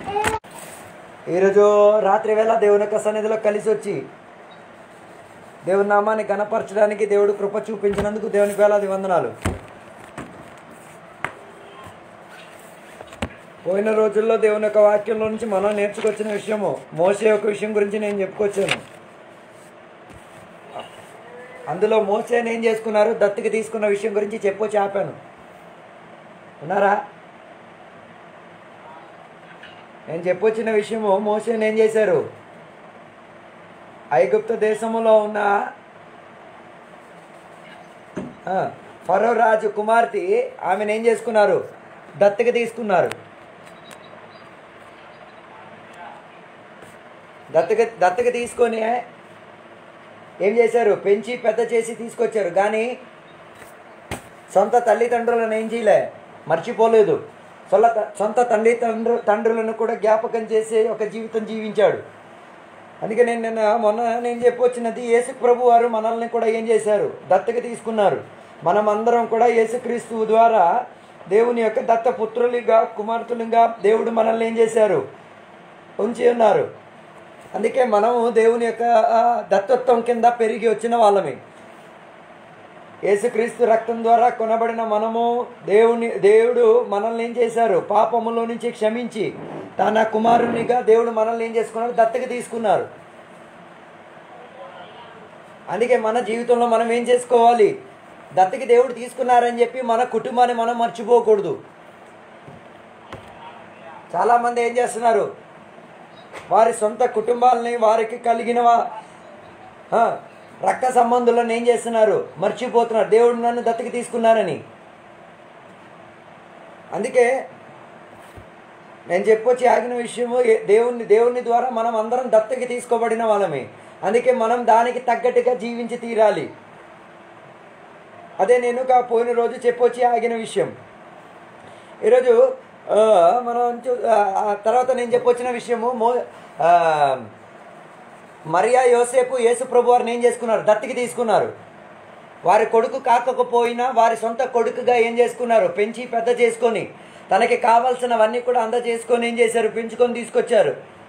ఈరోజు రాత్రి వేళ దేవుని యొక్క సన్నిధిలో కలిసి వచ్చి దేవుని నామాన్ని గణపరచడానికి దేవుడు కృప చూపించినందుకు దేవునికి వేలాది వందనాలు పోయిన రోజుల్లో దేవుని యొక్క వాక్యంలో నుంచి మనం నేర్చుకొచ్చిన విషయము మోసే యొక్క విషయం గురించి నేను చెప్పుకొచ్చాను అందులో మోసేని ఏం చేసుకున్నారు దత్తుకి తీసుకున్న విషయం గురించి చెప్పొచ్చి ఆపాను ఉన్నారా నేను చెప్పొచ్చిన విషయము మోసేని ఏం చేశారు ఐగుప్త దేశములో ఉన్న ఆ, ఫరో రాజు కుమార్తె ఆమెను ఏం చేసుకున్నారు దత్తకి తీసుకున్నారు దత్తక దత్తక తీసుకొని ఏం చేశారు పెంచి పెద్ద చేసి తీసుకొచ్చారు కానీ సొంత తల్లిదండ్రులను ఏం చేయలే మర్చిపోలేదు సొల్ల సొంత తల్లిదండ్రు తండ్రులను కూడా జ్ఞాపకం చేసే ఒక జీవితం జీవించాడు అందుకే నేను నిన్న మొన్న నేను చెప్పొచ్చినది యేసు ప్రభు వారు మనల్ని కూడా ఏం చేశారు దత్తక తీసుకున్నారు మనం అందరం కూడా యేసుక్రీస్తు ద్వారా దేవుని యొక్క దత్త పుత్రులుగా కుమార్తెలుగా దేవుడు మనల్ని ఏం చేశారు ఉంచి ఉన్నారు అందుకే మనము దేవుని యొక్క ఆ, దత్తత్వం కింద పెరిగి వచ్చిన వాళ్ళమే యేసుక్రీస్తు రక్తం ద్వారా కొనబడిన మనము దేవుని దేవుడు మనల్ని ఏం చేశారు పాపములో నుంచి క్షమించి తన కుమారునిగా దేవుడు మనల్ని ఏం చేసుకున్నారు దత్తకి తీసుకున్నారు అందుకే మన జీవితంలో మనం ఏం చేసుకోవాలి దత్తకి దేవుడు తీసుకున్నారని చెప్పి మన కుటుంబాన్ని మనం మర్చిపోకూడదు చాలామంది ఏం చేస్తున్నారు వారి సొంత కుటుంబాలని వారికి కలిగిన వా- ఆ, రక్త సంబంధులను ఏం చేస్తున్నారు మర్చిపోతున్నారు దేవుడు నన్ను దత్తకి తీసుకున్నారని అందుకే నేను చెప్పొచ్చి ఆగిన విషయము ఏ- దేవుని దేవుని ద్వారా మనం అందరం దత్తకి తీసుకోబడిన వాళ్ళమే అందుకే మనం దానికి తగ్గట్టుగా జీవించి తీరాలి అదే నేను కా పోయిన రోజు చెప్పొచ్చి ఆగిన విషయం ఈరోజు ఆ, మనం చూ- ఆ, ఆ తర్వాత నేను చెప్పొచ్చిన విషయము మో ఆ, మరియా యోసేపు యేసు ప్రభు వారిని ఏం చేసుకున్నారు దత్తికి తీసుకున్నారు వారి కొడుకు కాకపోయినా వారి సొంత కొడుకుగా ఏం చేసుకున్నారు పెంచి పెద్ద చేసుకొని తనకి కావాల్సినవన్నీ కూడా అందజేసుకొని ఏం చేశారు పెంచుకొని తీసుకొచ్చారు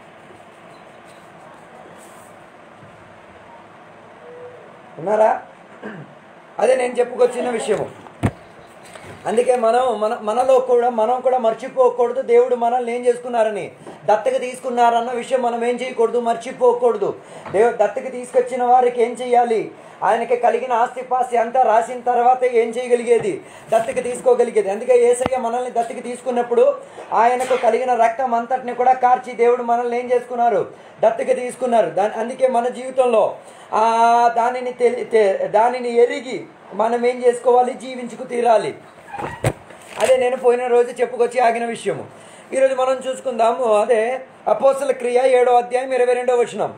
ఉన్నారా అదే నేను చెప్పుకొచ్చిన విషయము అందుకే మనం మన మనలో కూడా మనం కూడా మర్చిపోకూడదు దేవుడు మనల్ని ఏం చేసుకున్నారని దత్తకి తీసుకున్నారన్న విషయం మనం ఏం చేయకూడదు మర్చిపోకూడదు దేవు దత్తకి తీసుకొచ్చిన వారికి ఏం చేయాలి ఆయనకి కలిగిన ఆస్తిపాస్తి అంతా రాసిన తర్వాత ఏం చేయగలిగేది దత్తకి తీసుకోగలిగేది అందుకే ఏసయ్య మనల్ని దత్తకి తీసుకున్నప్పుడు ఆయనకు కలిగిన రక్తం అంతటిని కూడా కార్చి దేవుడు మనల్ని ఏం చేసుకున్నారు దత్తకి తీసుకున్నారు దాని అందుకే మన జీవితంలో ఆ దానిని తెలి తె- దానిని ఎరిగి మనం ఏం చేసుకోవాలి జీవించుకు తీరాలి అదే నేను పోయిన రోజు చెప్పుకొచ్చి ఆగిన విషయము ఈరోజు మనం చూసుకుందాము అదే అపోసల క్రియ ఏడో అధ్యాయం ఇరవై రెండో వచనం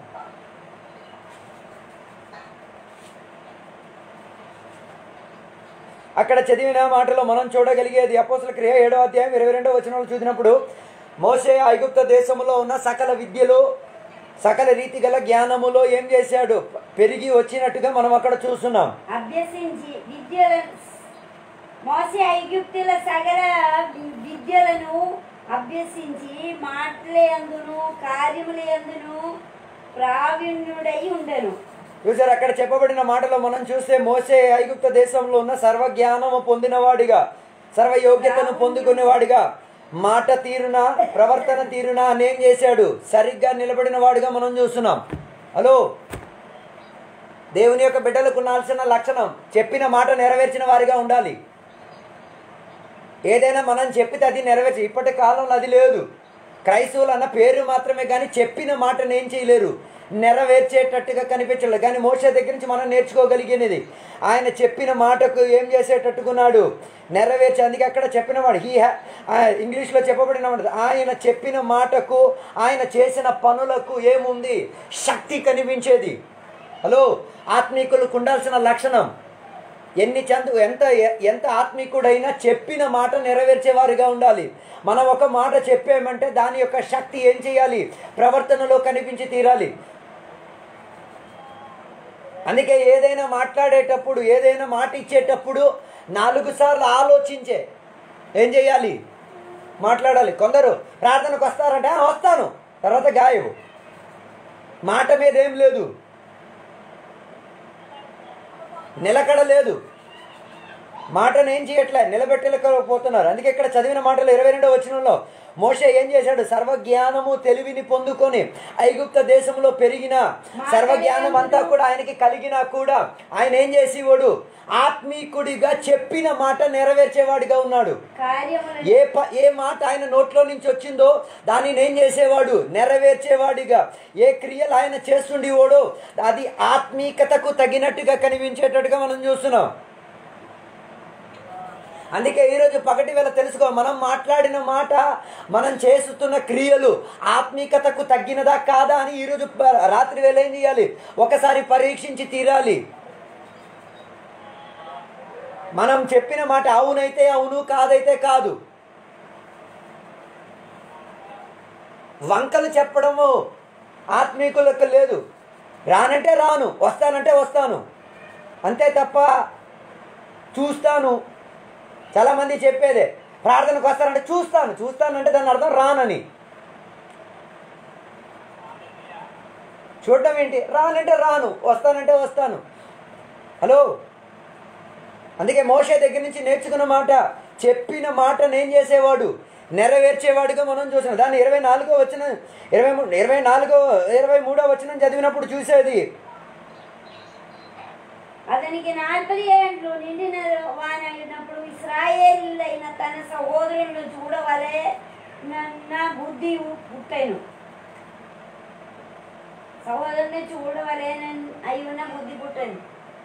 అక్కడ చదివిన మాటలో మనం చూడగలిగేది అపోసల క్రియ ఏడో అధ్యాయం ఇరవై రెండో వచనంలో చూసినప్పుడు మోసే ఐగుప్త దేశంలో ఉన్న సకల విద్యలు సకల రీతి గల జ్ఞానములో ఏం చేశాడు పెరిగి వచ్చినట్టుగా మనం అక్కడ చూస్తున్నాం అభ్యసించి విద్యలను మోసే ఐగుప్తుల సగల విద్యలను అభ్యసించి మాటలందును కార్యములందును ప్రావీణ్యుడై ఉండను చూసారు అక్కడ చెప్పబడిన మాటలో మనం చూస్తే మోసే ఐగుప్త దేశంలో ఉన్న సర్వజ్ఞానము పొందినవాడిగా సర్వయోగ్యతను పొందుకునేవాడిగా మాట తీరున ప్రవర్తన తీరున అనేం చేశాడు సరిగ్గా నిలబడిన వాడిగా మనం చూస్తున్నాం హలో దేవుని యొక్క బిడ్డలకు ఉండాల్సిన లక్షణం చెప్పిన మాట నెరవేర్చిన వారిగా ఉండాలి ఏదైనా మనం చెప్పితే అది నెరవేర్చి ఇప్పటి కాలంలో అది లేదు క్రైస్తవులు అన్న పేరు మాత్రమే కానీ చెప్పిన మాటను ఏం చేయలేరు నెరవేర్చేటట్టుగా కనిపించలేదు కానీ మోసే దగ్గర నుంచి మనం నేర్చుకోగలిగినది ఆయన చెప్పిన మాటకు ఏం చేసేటట్టుకున్నాడు నెరవేర్చి అందుకే అక్కడ చెప్పినవాడు హీ హ్యా ఇంగ్లీష్లో చెప్పబడిన మాట ఆయన చెప్పిన మాటకు ఆయన చేసిన పనులకు ఏముంది శక్తి కనిపించేది హలో ఆత్మీకులకు ఉండాల్సిన లక్షణం ఎన్ని చందు ఎంత ఎంత ఆత్మీకుడైనా చెప్పిన మాట నెరవేర్చేవారుగా ఉండాలి మనం ఒక మాట చెప్పామంటే దాని యొక్క శక్తి ఏం చేయాలి ప్రవర్తనలో కనిపించి తీరాలి అందుకే ఏదైనా మాట్లాడేటప్పుడు ఏదైనా మాట ఇచ్చేటప్పుడు నాలుగు సార్లు ఆలోచించే ఏం చేయాలి మాట్లాడాలి కొందరు ప్రార్థనకు వస్తారంటే "ఆ, వస్తాను తర్వాత గాయవు మాట మీద ఏం లేదు నిలకడ లేదు మాటను ఏం చేయట్లే నిలబెట్టలేకపోతున్నారు అందుకే ఇక్కడ చదివిన మాటలు ఇరవై రెండో వచనంలో మోషే ఏం చేశాడు సర్వజ్ఞానము తెలివిని పొందుకొని ఐగుప్త దేశంలో పెరిగిన సర్వజ్ఞానం అంతా కూడా ఆయనకి కలిగినా కూడా ఆయన ఏం చేసేవాడు ఆత్మీకుడిగా చెప్పిన మాట నెరవేర్చేవాడిగా ఉన్నాడు కార్యములను ఏ ప ఏ మాట ఆయన నోట్లో నుంచి వచ్చిందో దానిని ఏం చేసేవాడు నెరవేర్చేవాడిగా ఏ క్రియలు ఆయన చేస్తుండేవాడో అది ఆత్మీకతకు తగినట్టుగా కనిపించేటట్టుగా మనం చూస్తున్నాం అందుకే ఈరోజు పగటి వేళ తెలుసుకో మనం మాట్లాడిన మాట మనం చేస్తున్న క్రియలు ఆత్మీకతకు తగ్గినదా కాదా అని ఈరోజు ప- రాత్రి వేళ ఏం చేయాలి ఒకసారి పరీక్షించి తీరాలి మనం చెప్పిన మాట అవునైతే అవును కాదైతే కాదు వంకలు చెప్పడము ఆత్మీకులకు లేదు రానంటే రాను వస్తానంటే వస్తాను అంతే తప్ప చూస్తాను చాలామంది చెప్పేదే ప్రార్థనకు వస్తానంటే చూస్తాను చూస్తానంటే దాని అర్థం రానని చూడడం ఏంటి రానంటే రాను వస్తానంటే వస్తాను హలో అందుకే మోషే దగ్గర నుంచి నేర్చుకున్న మాట చెప్పిన మాటను ఏం చేసేవాడు నెరవేర్చేవాడుగా మనం చూసాం దాన్ని ఇరవై నాలుగో వచ్చిన ఇరవై మూడు ఇరవై నాలుగో ఇరవై మూడో వచ్చిన చదివినప్పుడు చూసేది అతనికి నలభై ఏండ్లు నిండిన వానైనప్పుడు ఇస్రాయేలీలైన తన సహోదరులను చూడవలే నా బుద్ధి పుట్టాను సహోదరుని చూడవలే అయి ఉన్న బుద్ధి పుట్టాను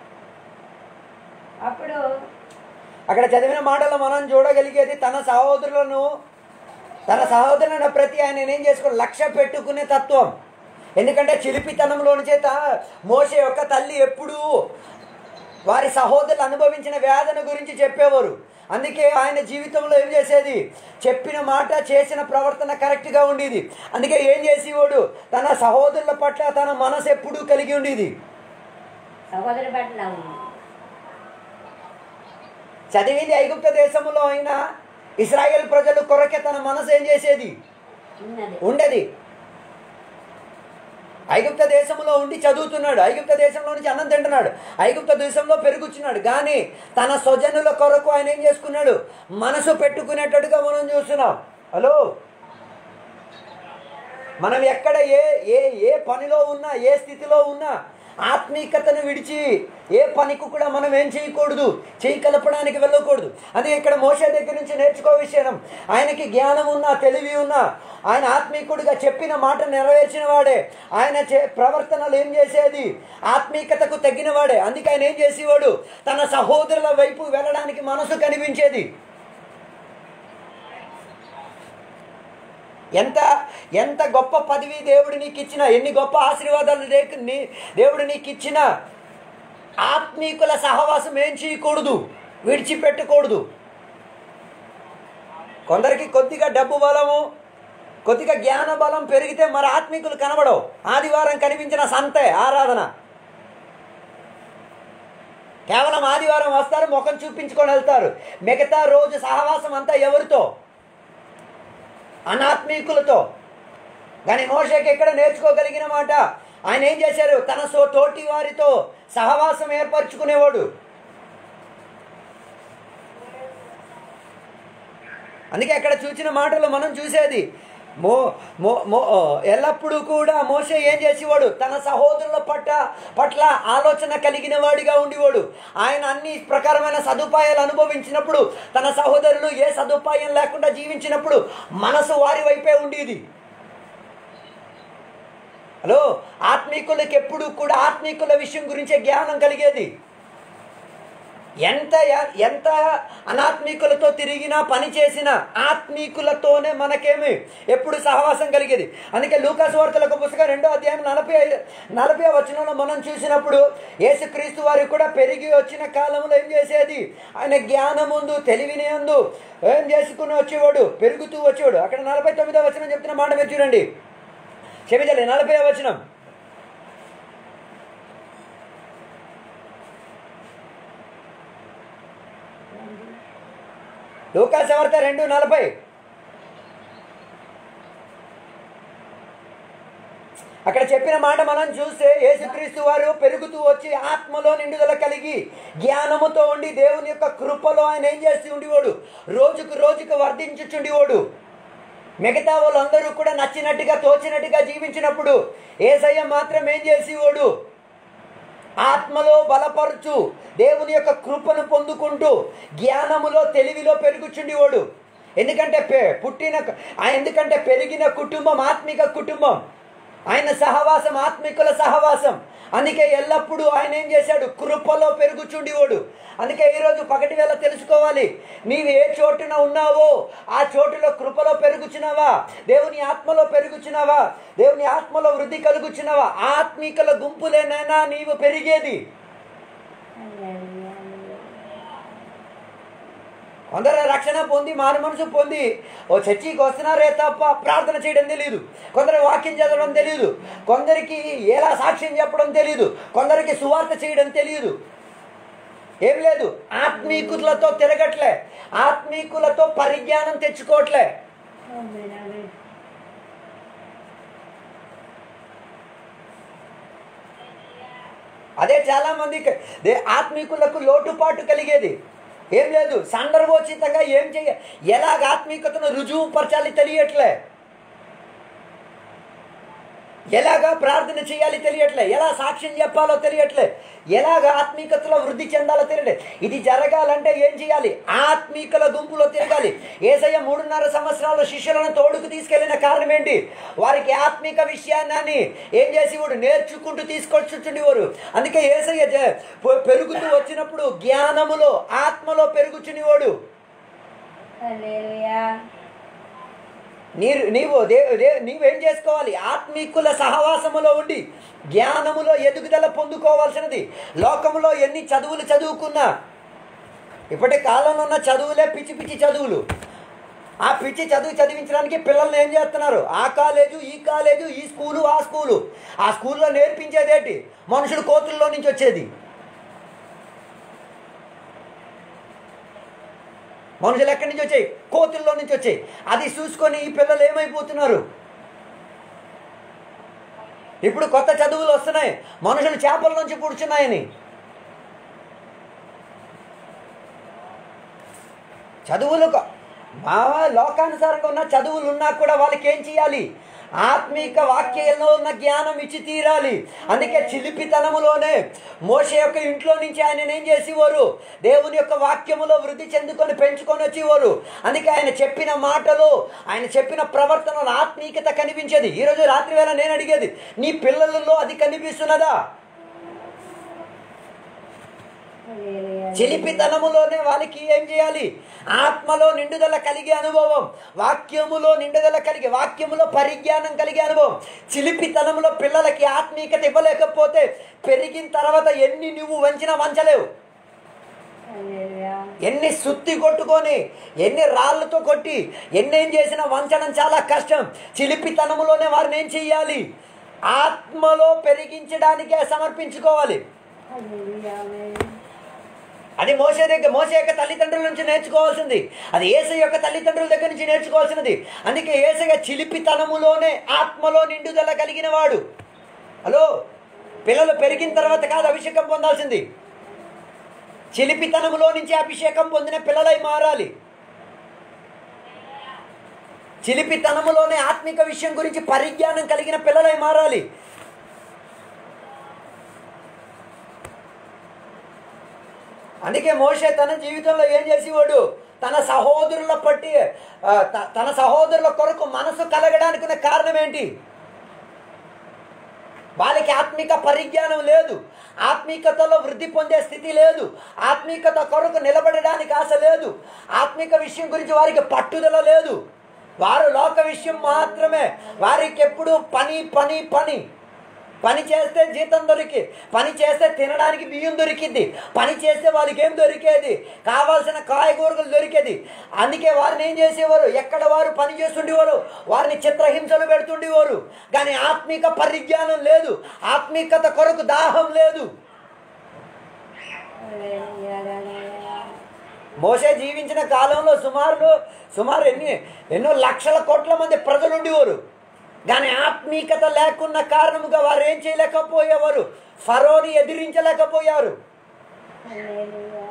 అప్పుడు అక్కడ చదివిన మాటలో మనం చూడగలిగేది తన సహోదరులను తన సహోదరులను ప్రతి ఆయన ఏం చేసుకో లక్ష్య పెట్టుకునే తత్వం ఎందుకంటే చిలిపితనంలోని చేత మోసే యొక్క తల్లి ఎప్పుడూ వారి సహోదరులు అనుభవించిన వేదన గురించి చెప్పేవారు అందుకే ఆయన జీవితంలో ఏం చేసేది చెప్పిన మాట చేసిన ప్రవర్తన కరెక్ట్గా ఉండేది అందుకే ఏం చేసేవాడు తన సహోదరుల పట్ల తన మనసు ఎప్పుడూ కలిగి ఉండేది సహోదరు పట్ల ఉంది చదివింది ఐగుప్త దేశంలో అయినా ఇస్రాయేల్ ప్రజలు కొరకే తన మనసు ఏం చేసేది ఉన్నది ఉండేది ఐగుప్త దేశంలో ఉండి చదువుతున్నాడు ఐగుప్త దేశంలో నుంచి అన్నం తింటున్నాడు ఐగుప్త దేశంలో పెరుగుచున్నాడు కానీ తన స్వజనుల కొరకు ఆయన ఏం చేసుకున్నాడు మనసు పెట్టుకునేటట్టుగా మనం చూస్తున్నాం హలో మనం ఎక్కడ ఏ ఏ ఏ పనిలో ఉన్నా ఏ స్థితిలో ఉన్నా ఆత్మీకతను విడిచి ఏ పనికి కూడా మనం ఏం చేయకూడదు చేయి కలపడానికి వెళ్ళకూడదు అదే ఇక్కడ మోసే దగ్గర నుంచి నేర్చుకో విషయం ఆయనకి జ్ఞానం ఉన్నా తెలివి ఉన్నా ఆయన ఆత్మీకుడిగా చెప్పిన మాట నెరవేర్చిన వాడే ఆయన చే ప్రవర్తనలు ఏం చేసేది ఆత్మీకతకు తగ్గిన వాడే అందుకే ఆయన ఏం చేసేవాడు తన సహోదరుల వైపు వెళ్ళడానికి మనసు కనిపించేది ఎంత ఎంత గొప్ప పదవి దేవుడు నీకు ఇచ్చినా ఎన్ని గొప్ప ఆశీర్వాదాలు రేకు నీ దేవుడు నీకు ఇచ్చినా ఆత్మీకుల సహవాసం ఏం చేయకూడదు విడిచిపెట్టకూడదు కొందరికి కొద్దిగా డబ్బు బలము కొద్దిగా జ్ఞాన బలం పెరిగితే మరి ఆత్మీకులు కనబడవు ఆదివారం కనిపించిన సంతే ఆరాధన కేవలం ఆదివారం వస్తారు ముఖం చూపించుకొని వెళ్తారు మిగతా రోజు సహవాసం అంతా ఎవరితో అనాత్మీకులతో కానీ మోషకి ఎక్కడ నేర్చుకోగలిగిన మాట ఆయన ఏం చేశారు తన సో తోటి వారితో సహవాసం ఏర్పరచుకునేవాడు అందుకే అక్కడ చూసిన మాటలు మనం చూసేది మో మో మో ఎల్లప్పుడూ కూడా మోసే ఏం చేసేవాడు తన సహోదరుల పట్ల పట్ల ఆలోచన కలిగిన వాడిగా ఉండేవాడు ఆయన అన్ని ప్రకారమైన సదుపాయాలు అనుభవించినప్పుడు తన సహోదరులు ఏ సదుపాయం లేకుండా జీవించినప్పుడు మనసు వారి వైపే ఉండేది హలో ఆత్మీకులకు ఎప్పుడు కూడా ఆత్మీకుల విషయం గురించే జ్ఞానం కలిగేది ఎంత ఎంత అనాత్మీకులతో తిరిగినా పని చేసినా ఆత్మీకులతోనే మనకేమి ఎప్పుడు సహవాసం కలిగేది అందుకే లూకాసు వార్తలకు పుస్తకం రెండో అధ్యాయం నలభై ఐదు నలభై వచనంలో మనం చూసినప్పుడు యేసుక్రీస్తు వారికి కూడా పెరిగి వచ్చిన కాలంలో ఏం చేసేది ఆయన జ్ఞానం ముందు తెలివిని అందు ఏం చేసుకుని వచ్చేవాడు పెరుగుతూ వచ్చేవాడు అక్కడ నలభై తొమ్మిదో వచనం చెప్తున్న మాట మీరు చూడండి క్షమించాలి నలభై వచనం లూకాస్ వార్త రెండు నలభై అక్కడ చెప్పిన మాట మనం చూస్తే యేసుక్రీస్తు వారు పెరుగుతూ వచ్చి ఆత్మలో నిండుదల కలిగి జ్ఞానముతో ఉండి దేవుని యొక్క కృపలో ఆయన ఏం చేస్తూ ఉండేవాడు రోజుకు రోజుకు వర్ధించుచుండేవాడు మిగతా వాళ్ళందరూ కూడా నచ్చినట్టుగా తోచినట్టుగా జీవించినప్పుడు ఏసయ్య మాత్రం ఏం చేసేవాడు ఆత్మలో బలపరుచు దేవుని యొక్క కృపను పొందుకుంటూ జ్ఞానములో తెలివిలో పెరుగుచుండేవాడు ఎందుకంటే పె- పుట్టిన ఆ ఎందుకంటే పెరిగిన కుటుంబం ఆత్మిక కుటుంబం ఆయన సహవాసం ఆత్మికుల సహవాసం అందుకే ఎల్లప్పుడూ ఆయన ఏం చేశాడు కృపలో పెరుగుచుండేవాడు అందుకే ఈరోజు పగటి వేళ తెలుసుకోవాలి నీవు ఏ చోటున ఉన్నావో ఆ చోటులో కృపలో పెరుగుచున్నావా దేవుని ఆత్మలో పెరుగుచున్నావా దేవుని ఆత్మలో వృద్ధి కలుగుచున్నావా ఆత్మికల గుంపులేనైనా నీవు పెరిగేది కొందరు రక్షణ పొంది మారు మనసు పొంది ఓ చర్చికి వస్తున్నారే తప్ప ప్రార్థన చేయడం తెలియదు కొందరు వాక్యం చదవడం తెలియదు కొందరికి ఎలా సాక్ష్యం చెప్పడం తెలియదు కొందరికి సువార్త చేయడం తెలియదు ఏం లేదు ఆత్మీకులతో తిరగట్లే ఆత్మీకులతో పరిజ్ఞానం తెచ్చుకోవట్లే అదే చాలా మందికి దే- ఆత్మీకులకు లోటుపాటు కలిగేది ఏం లేదు సందర్భోచితంగా ఏం చేయ ఎలాగ ఆత్మీకతను రుజువు పరచాలి తెలియట్లే ఎలాగా ప్రార్థన చేయాలి తెలియట్లే ఎలా సాక్ష్యం చెప్పాలో తెలియట్లే ఎలాగ ఆత్మీకతలో వృద్ధి చెందాలో తెలియట్లే ఇది జరగాలంటే ఏం చేయాలి ఆత్మీకల గుంపులో తిరగాలి ఏసయ్య మూడున్నర సంవత్సరాలు శిష్యులను తోడుకు తీసుకెళ్లిన కారణం ఏంటి వారికి ఆత్మిక విషయాన్ని ఏం చేసేవాడు నేర్చుకుంటూ తీసుకొచ్చుచుండేవారు అందుకే ఏసయ్య జ- పె- పెరుగుతూ వచ్చినప్పుడు జ్ఞానములో ఆత్మలో పెరుగుచునేవాడు నీరు నీవు దే దే నీవేం చేసుకోవాలి ఆత్మీకుల సహవాసములో ఉండి జ్ఞానములో ఎదుగుదల పొందుకోవాల్సినది లోకములో ఎన్ని చదువులు చదువుకున్నా ఇప్పటి కాలంలో ఉన్న చదువులే పిచ్చి పిచ్చి చదువులు ఆ పిచ్చి చదువు చదివించడానికి పిల్లల్ని ఏం చేస్తున్నారు ఆ కాలేజు ఈ కాలేజు ఈ స్కూలు ఆ స్కూలు ఆ స్కూల్లో నేర్పించేదేంటి మనుషులు కోతుల్లో నుంచి వచ్చేది మనుషులు ఎక్కడి నుంచి వచ్చాయి కోతుల్లో నుంచి వచ్చాయి అది చూసుకొని ఈ పిల్లలు ఏమైపోతున్నారు ఇప్పుడు కొత్త చదువులు వస్తున్నాయి మనుషులు చేపల నుంచి పుడుచున్నాయని చదువులు కొ- మా లోకానుసారంగా ఉన్న చదువులు ఉన్నా కూడా వాళ్ళకి ఏం చేయాలి ఆత్మీక వాక్యంలో ఉన్న జ్ఞానం ఇచ్చి తీరాలి అందుకే చిలిపితనములోనే మోషే యొక్క ఇంట్లో నుంచి ఆయన ఏం చేసేవారు దేవుని యొక్క వాక్యములో వృద్ధి చెందుకొని పెంచుకొని వచ్చేవారు అందుకే ఆయన చెప్పిన మాటలు ఆయన చెప్పిన ప్రవర్తనలో ఆత్మీకత కనిపించేది ఈరోజు రాత్రి వేళ నేను అడిగేది నీ పిల్లలలో అది కనిపిస్తున్నదా చిలిపితనములోనే వాళ్ళకి ఏం చేయాలి ఆత్మలో నిండుదల కలిగే అనుభవం వాక్యములో నిండుదల కలిగే వాక్యములో పరిజ్ఞానం కలిగే అనుభవం చిలిపితనములో పిల్లలకి ఆత్మీయత ఇవ్వలేకపోతే పెరిగిన తర్వాత ఎన్ని నువ్వు వంచినా వంచలేవు ఎన్ని సుత్తి కొట్టుకొని ఎన్ని రాళ్ళతో కొట్టి ఎన్నేం చేసినా వంచడం చాలా కష్టం చిలిపితనములోనే వారిని ఏం చెయ్యాలి ఆత్మలో పెరిగించడానికే సమర్పించుకోవాలి అది మోసే దగ్గర మోసే యొక్క తల్లిదండ్రుల నుంచి నేర్చుకోవాల్సింది అది ఏసై యొక్క తల్లిదండ్రుల దగ్గర నుంచి నేర్చుకోవాల్సినది అందుకే ఏసయ్య చిలిపితనములోనే ఆత్మలో నిండుదల కలిగిన వాడు హలో పిల్లలు పెరిగిన తర్వాత కాదు అభిషేకం పొందాల్సింది చిలిపితనములో నుంచి అభిషేకం పొందిన పిల్లలై మారాలి చిలిపితనములోనే ఆత్మిక విషయం గురించి పరిజ్ఞానం కలిగిన పిల్లలై మారాలి అందుకే మోషే తన జీవితంలో ఏం చేసేవాడు తన సహోదరుల పట్టి ఆ, త- తన సహోదరుల కొరకు మనసు కలగడానికి ఉన్న కారణం ఏంటి వాళ్ళకి ఆత్మిక పరిజ్ఞానం లేదు ఆత్మీకతలో వృద్ధి పొందే స్థితి లేదు ఆత్మీకత కొరకు నిలబడడానికి ఆశ లేదు ఆత్మిక విషయం గురించి వారికి పట్టుదల లేదు వారు లోక విషయం మాత్రమే వారికి ఎప్పుడు పని పని పని పని చేస్తే జీతం దొరికి పని చేస్తే తినడానికి బియ్యం దొరికింది పని చేస్తే వాళ్ళకి ఏం దొరికేది కావాల్సిన కాయగూరలు దొరికేది అందుకే వారిని ఏం చేసేవారు ఎక్కడ వారు పని చేస్తుండేవారు వారిని చిత్రహింసలు పెడుతుండేవారు కానీ ఆత్మిక పరిజ్ఞానం లేదు ఆత్మికత కొరకు దాహం లేదు మోసే జీవించిన కాలంలో సుమారు సుమారు ఎన్ని ఎన్నో లక్షల కోట్ల మంది ప్రజలు ఉండేవారు కానీ ఆత్మీకత లేకున్న కారణముగా వారు ఏం చేయలేకపోయేవారు ఫరోని ఎదిరించలేకపోయారు హల్లెలూయా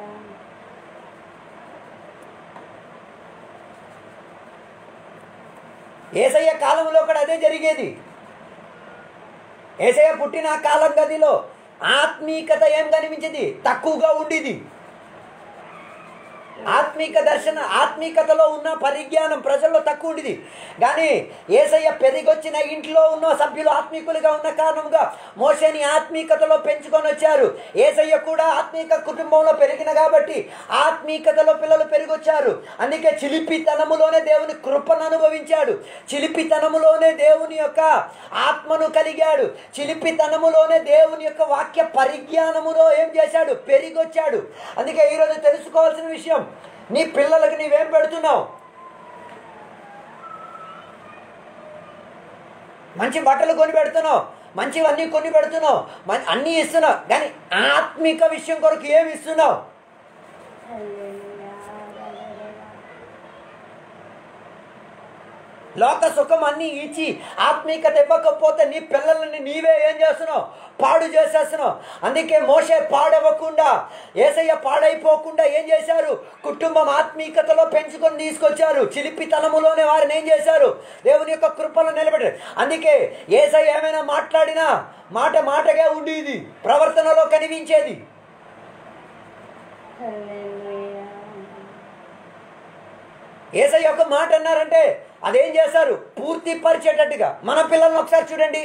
ఏసయ్య కాలంలో కూడా అదే జరిగేది ఏసయ్య పుట్టిన ఆ కాలం గదిలో ఆత్మీకత ఏం కనిపించింది తక్కువగా ఉండేది ఆత్మీక దర్శన ఆత్మీకతలో ఉన్న పరిజ్ఞానం ప్రజల్లో తక్కువ ఉండేది కానీ ఏసయ్య పెరిగొచ్చిన ఇంట్లో ఉన్న సభ్యులు ఆత్మీకులుగా ఉన్న కారణంగా మోషని ఆత్మీకతలో పెంచుకొని వచ్చారు ఏసయ్య కూడా ఆత్మీక కుటుంబంలో పెరిగిన కాబట్టి ఆత్మీకతలో పిల్లలు పెరిగొచ్చారు అందుకే చిలిపితనములోనే దేవుని కృపను అనుభవించాడు చిలిపితనములోనే దేవుని యొక్క ఆత్మను కలిగాడు చిలిపితనములోనే దేవుని యొక్క వాక్య పరిజ్ఞానములో ఏం చేశాడు పెరిగొచ్చాడు అందుకే ఈరోజు తెలుసుకోవాల్సిన విషయం నీ పిల్లలకు నీవేం పెడుతున్నావు మంచి బట్టలు కొని పెడుతున్నావు మంచివన్నీ కొని పెడుతున్నావు మన్- అన్నీ ఇస్తున్నావు కానీ ఆత్మిక విషయం కొరకు ఏమి ఇస్తున్నావు హల్లెలూయా హల్లెలూయా లోక సుఖం అన్నీ ఇచ్చి ఆత్మీకత ఇవ్వకపోతే నీ పిల్లల్ని నీవే ఏం చేస్తున్నావు పాడు చేసేస్తున్నావు అందుకే మోసే పాడవ్వకుండా ఏసయ్య పాడైపోకుండా ఏం చేశారు కుటుంబం ఆత్మీకతలో పెంచుకొని తీసుకొచ్చారు చిలిపితనములోనే వారిని ఏం చేశారు దేవుని యొక్క కృపలో నిలబెట్టారు అందుకే ఏసయ్య ఏమైనా మాట్లాడినా మాట మాటగా ఉండేది ప్రవర్తనలో కనిపించేది హల్లెలూయా ఏసయ్య ఒక మాట అన్నారంటే అదేం చేశారు పూర్తి పరిచేటట్టుగా మన పిల్లల్ని ఒకసారి చూడండి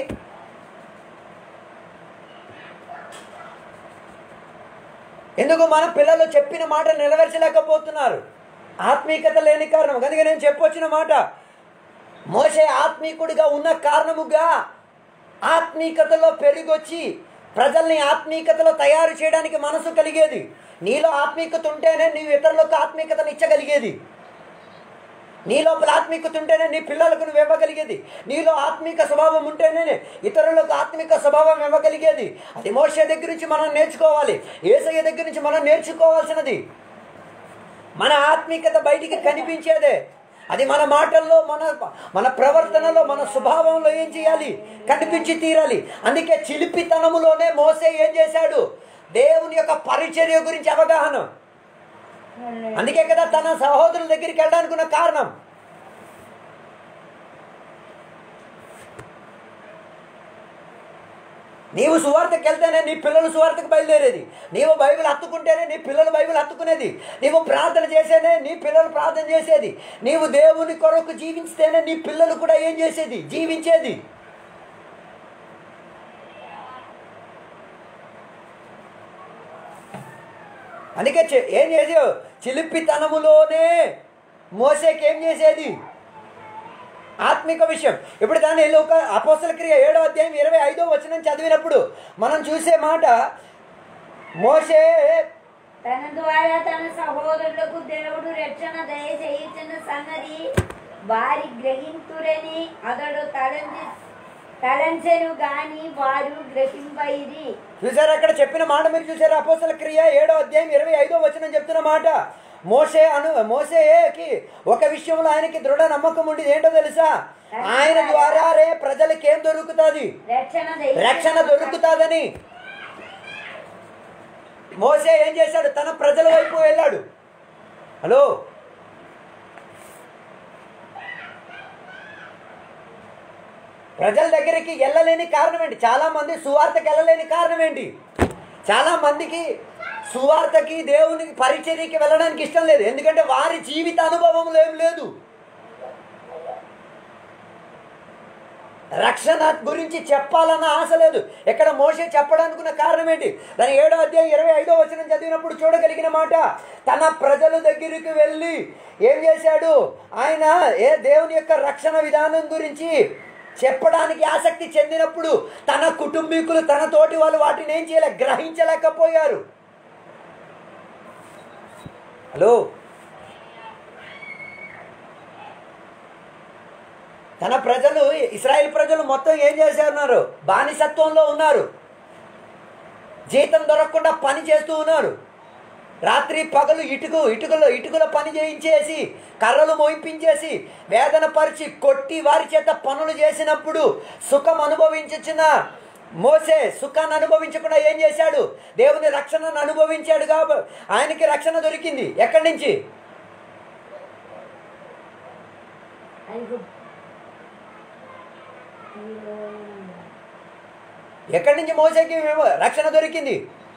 ఎందుకు మన పిల్లలు చెప్పిన మాట నెరవేర్చలేకపోతున్నారు ఆత్మీయత లేని కారణం అందుకే నేను చెప్పొచ్చిన మాట మోసే ఆత్మీకుడిగా ఉన్న కారణముగా ఆత్మీకతలో పెరిగొచ్చి ప్రజల్ని ఆత్మీకతలో తయారు చేయడానికి మనసు కలిగేది నీలో ఆత్మీకత ఉంటేనే నీవు ఇతరులకు ఆత్మీకతను ఇచ్చగలిగేది నీ లోపల ఆత్మీకత ఉంటేనే నీ పిల్లలకు నువ్వు ఇవ్వగలిగేది నీలో ఆత్మిక స్వభావం ఉంటేనే ఇతరులకు ఆత్మిక స్వభావం ఇవ్వగలిగేది అది మోసే దగ్గర నుంచి మనం నేర్చుకోవాలి ఏసయ్య దగ్గర నుంచి మనం నేర్చుకోవాల్సినది మన ఆత్మీకత బయటికి కనిపించేదే అది మన మాటల్లో మన మన ప్రవర్తనలో మన స్వభావంలో ఏం చేయాలి కనిపించి తీరాలి అందుకే చిలిపితనములోనే మోసే ఏం చేశాడు దేవుని యొక్క పరిచర్య గురించి అవగాహన అందుకే కదా తన సహోదరుల దగ్గరికి వెళ్ళడానికి ఉన్న కారణం నీవు సువార్తకి వెళ్తేనే నీ పిల్లలు సువార్తకు బయలుదేరేది నీవు బైబిల్ హత్తుకుంటేనే నీ పిల్లలు బైబిల్ హత్తుకునేది నీవు ప్రార్థన చేసేనే నీ పిల్లలు ప్రార్థన చేసేది నీవు దేవుని కొరకు జీవించితేనే నీ పిల్లలు కూడా ఏం చేసేది జీవించేది అందుకే చె- ఏం చేసావు చిలిపితనములోనే మోసేకి ఏం చేసేది ఆత్మిక విషయం ఇప్పుడు దాన్ని ఒక అపోసల క్రియ ఏడో అధ్యాయం ఇరవై ఐదో వచనం చదివినప్పుడు మనం చూసే మాట మోసే తన ద్వారా తన సహోదరులకు దేవుడు రక్షణ దయచేయించిన సంగతి వారి గ్రహింతురని అతడు తలంచి తలంచెను గాని వారు గ్రహింపైరి చూసారు అక్కడ చెప్పిన మాట మీరు చూసారు అపోసల క్రియ ఏడో అధ్యాయం ఇరవై ఐదో వచనం చెప్తున్న మాట మోసే అను మోసేకి ఒక విషయంలో ఆయనకి దృఢ నమ్మకం ఉండేది ఏంటో తెలుసా ఆయన ద్వారా రే ప్రజలకి ఏం దొరుకుతుంది రక్షణ రక్షణ దొరుకుతాదని మోసే ఏం చేశాడు తన ప్రజల వైపు వెళ్ళాడు హలో ప్రజల దగ్గరికి వెళ్ళలేని కారణం ఏంటి చాలా మంది సువార్తకి వెళ్ళలేని కారణం ఏంటి చాలా మందికి సువార్తకి దేవునికి పరిచర్యకి వెళ్ళడానికి ఇష్టం లేదు ఎందుకంటే వారి జీవిత అనుభవంలో ఏం లేదు రక్షణ గురించి చెప్పాలన్న ఆశ లేదు ఎక్కడ మోసే చెప్పడానుకున్న కారణం ఏంటి దాని ఏడో అధ్యాయం ఇరవై ఐదో వచనం చదివినప్పుడు చూడగలిగిన మాట తన ప్రజల దగ్గరికి వెళ్ళి ఏం చేశాడు ఆయన ఏ దేవుని యొక్క రక్షణ విధానం గురించి చెప్పడానికి ఆసక్తి చెందినప్పుడు తన కుటుంబీకులు తన తోటి వాళ్ళు వాటిని ఏం చేయలే గ్రహించలేకపోయారు హలో తన ప్రజలు ఇస్రాయేల్ ప్రజలు మొత్తం ఏం చేశారు బానిసత్వంలో ఉన్నారు జీతం దొరకకుండా పని చేస్తూ ఉన్నారు రాత్రి పగలు ఇటుకు ఇటుకలు ఇటుకల పని చేయించేసి కర్రలు మోయింపించేసి వేదన పరిచి కొట్టి వారి చేత పనులు చేసినప్పుడు సుఖం అనుభవించిన మోసే సుఖాన్ని అనుభవించకుండా ఏం చేశాడు దేవుని రక్షణను అనుభవించాడు కాబట్టి ఆయనకి రక్షణ దొరికింది ఎక్కడి నుంచి ఐదు ఎక్కడి నుంచి మోసేకి మేము- రక్షణ దొరికింది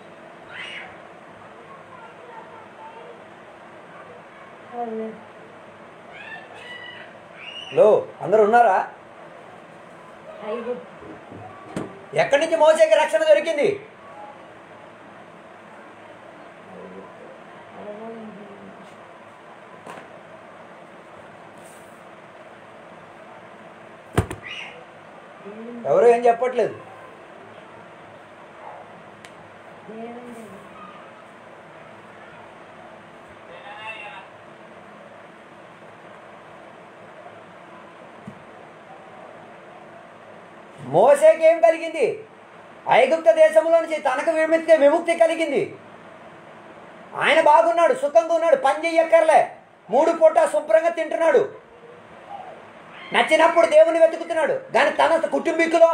లో అందరు ఉన్నారా ఐదు ఎక్కడి నుంచి మోసేకి రక్షణ దొరికింది ఎవరు ఏం చెప్పట్లేదు మోసేకి ఏం కలిగింది ఐగుప్త దేశంలో నుంచి తనకు విముక్తి విముక్తి కలిగింది ఆయన బాగున్నాడు సుఖంగా ఉన్నాడు పని చెయ్యక్కర్లే మూడు పూట శుభ్రంగా తింటున్నాడు నచ్చినప్పుడు దేవుని వెతుకుతున్నాడు కానీ తన కుటుంబీకులో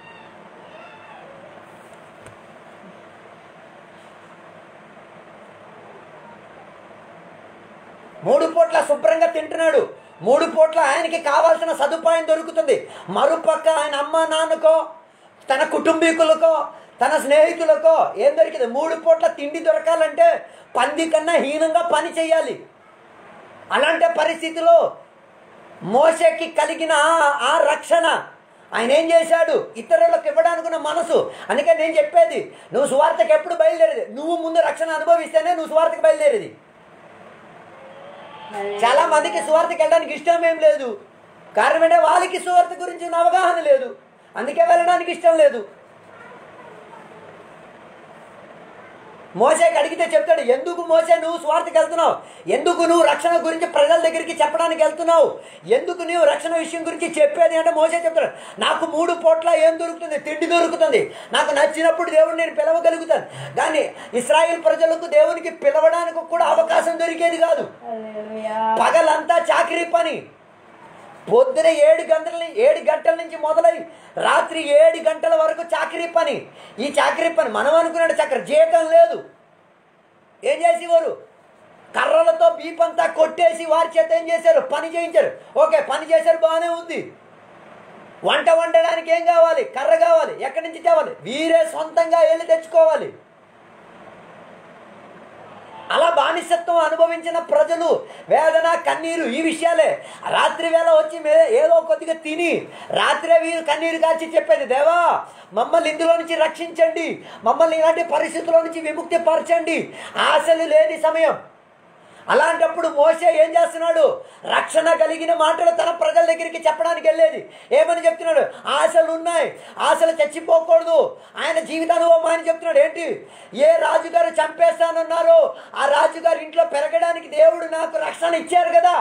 మూడు పూట్ల శుభ్రంగా తింటున్నాడు మూడు పూట్ల ఆయనకి కావాల్సిన సదుపాయం దొరుకుతుంది మరుపక్క ఆయన అమ్మ నాన్నకో తన కుటుంబీకులకో తన స్నేహితులకో ఏం దొరికింది మూడు పూట్ల తిండి దొరకాలంటే పంది కన్నా హీనంగా పని చేయాలి అలాంటి పరిస్థితిలో మోసకి కలిగిన ఆ- ఆ రక్షణ ఆయన ఏం చేశాడు ఇతరులకు ఇవ్వడానికి ఉన్న మనసు అందుకే నేను చెప్పేది నువ్వు సువార్తకి ఎప్పుడు బయలుదేరేది నువ్వు ముందు రక్షణ అనుభవిస్తేనే నువ్వు సువార్తకి బయలుదేరేది చాలా మందికి సువార్తకి వెళ్ళడానికి ఇష్టం ఏం లేదు కారణం ఏంటంటే వాళ్ళకి సువార్త గురించి ఉన్న అవగాహన లేదు అందుకే వెళ్ళడానికి ఇష్టం లేదు మోసేకి అడిగితే చెప్తాడు ఎందుకు మోసే నువ్వు స్వార్థకి వెళ్తున్నావు ఎందుకు నువ్వు రక్షణ గురించి ప్రజల దగ్గరికి చెప్పడానికి వెళ్తున్నావు ఎందుకు నువ్వు రక్షణ విషయం గురించి చెప్పేది అంటే మోసే చెప్తాడు నాకు మూడు పూట్ల ఏం దొరుకుతుంది తిండి దొరుకుతుంది నాకు నచ్చినప్పుడు దేవుడు నేను పిలవగలుగుతాను కానీ ఇస్రాయిల్ ప్రజలకు దేవునికి పిలవడానికి కూడా అవకాశం దొరికేది కాదు పగలంతా చాకరీ పని పొద్దున ఏడు గంటల ని- ఏడు గంటల నుంచి మొదలై రాత్రి ఏడు గంటల వరకు చాకరీ పని ఈ చాకరీ పని మనం అనుకున్నాడు చక్ర జీతం లేదు ఏం చేసేవారు కర్రలతో బీపంతా కొట్టేసి వారి చేత ఏం చేశారు పని చేయించారు ఓకే పని చేశారు బాగానే ఉంది వంట వండడానికి ఏం కావాలి కర్ర కావాలి ఎక్కడి నుంచి తేవాలి వీరే సొంతంగా వెళ్ళి తెచ్చుకోవాలి అలా బానిసత్వం అనుభవించిన ప్రజలు వేదన కన్నీరు ఈ విషయాలే రాత్రి వేళ వచ్చి మే- ఏదో కొద్దిగా తిని రాత్రే వీరు కన్నీరు కాల్చి చెప్పేది దేవా మమ్మల్ని ఇందులో నుంచి రక్షించండి మమ్మల్ని ఇలాంటి పరిస్థితుల్లో నుంచి విముక్తి పరచండి ఆశలు లేని సమయం అలాంటప్పుడు మోసే ఏం చేస్తున్నాడు రక్షణ కలిగిన మాటలు తన ప్రజల దగ్గరికి చెప్పడానికి వెళ్ళేది ఏమని చెప్తున్నాడు ఆశలు ఉన్నాయి ఆశలు చచ్చిపోకూడదు ఆయన జీవితానుభవం ఆయన చెప్తున్నాడు ఏంటి ఏ రాజుగారు చంపేస్తానన్నారో ఆ రాజుగారి ఇంట్లో పెరగడానికి దేవుడు నాకు రక్షణ ఇచ్చారు కదా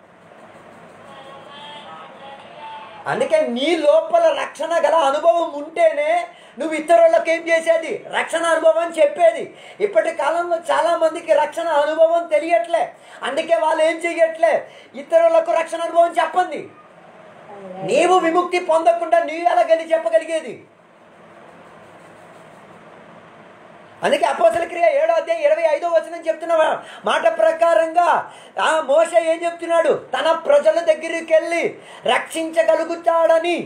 అందుకే నీ లోపల రక్షణ గల అనుభవం ఉంటేనే నువ్వు ఇతరులకు ఏం చేసేది రక్షణ అనుభవం అని చెప్పేది ఇప్పటి కాలంలో చాలా మందికి రక్షణ అనుభవం తెలియట్లే అందుకే వాళ్ళు ఏం చెయ్యట్లే ఇతరులకు రక్షణ అనుభవం చెప్పండి నీవు విముక్తి పొందకుండా నీవు ఎలాగని చెప్పగలిగేది అందుకే అపోసల క్రియ ఏడో అధ్యాయం ఇరవై ఐదో వచనం చెప్తున్న మాట ప్రకారంగా ఆ మోస ఏం చెప్తున్నాడు తన ప్రజల దగ్గరికి వెళ్ళి రక్షించగలుగుతాడని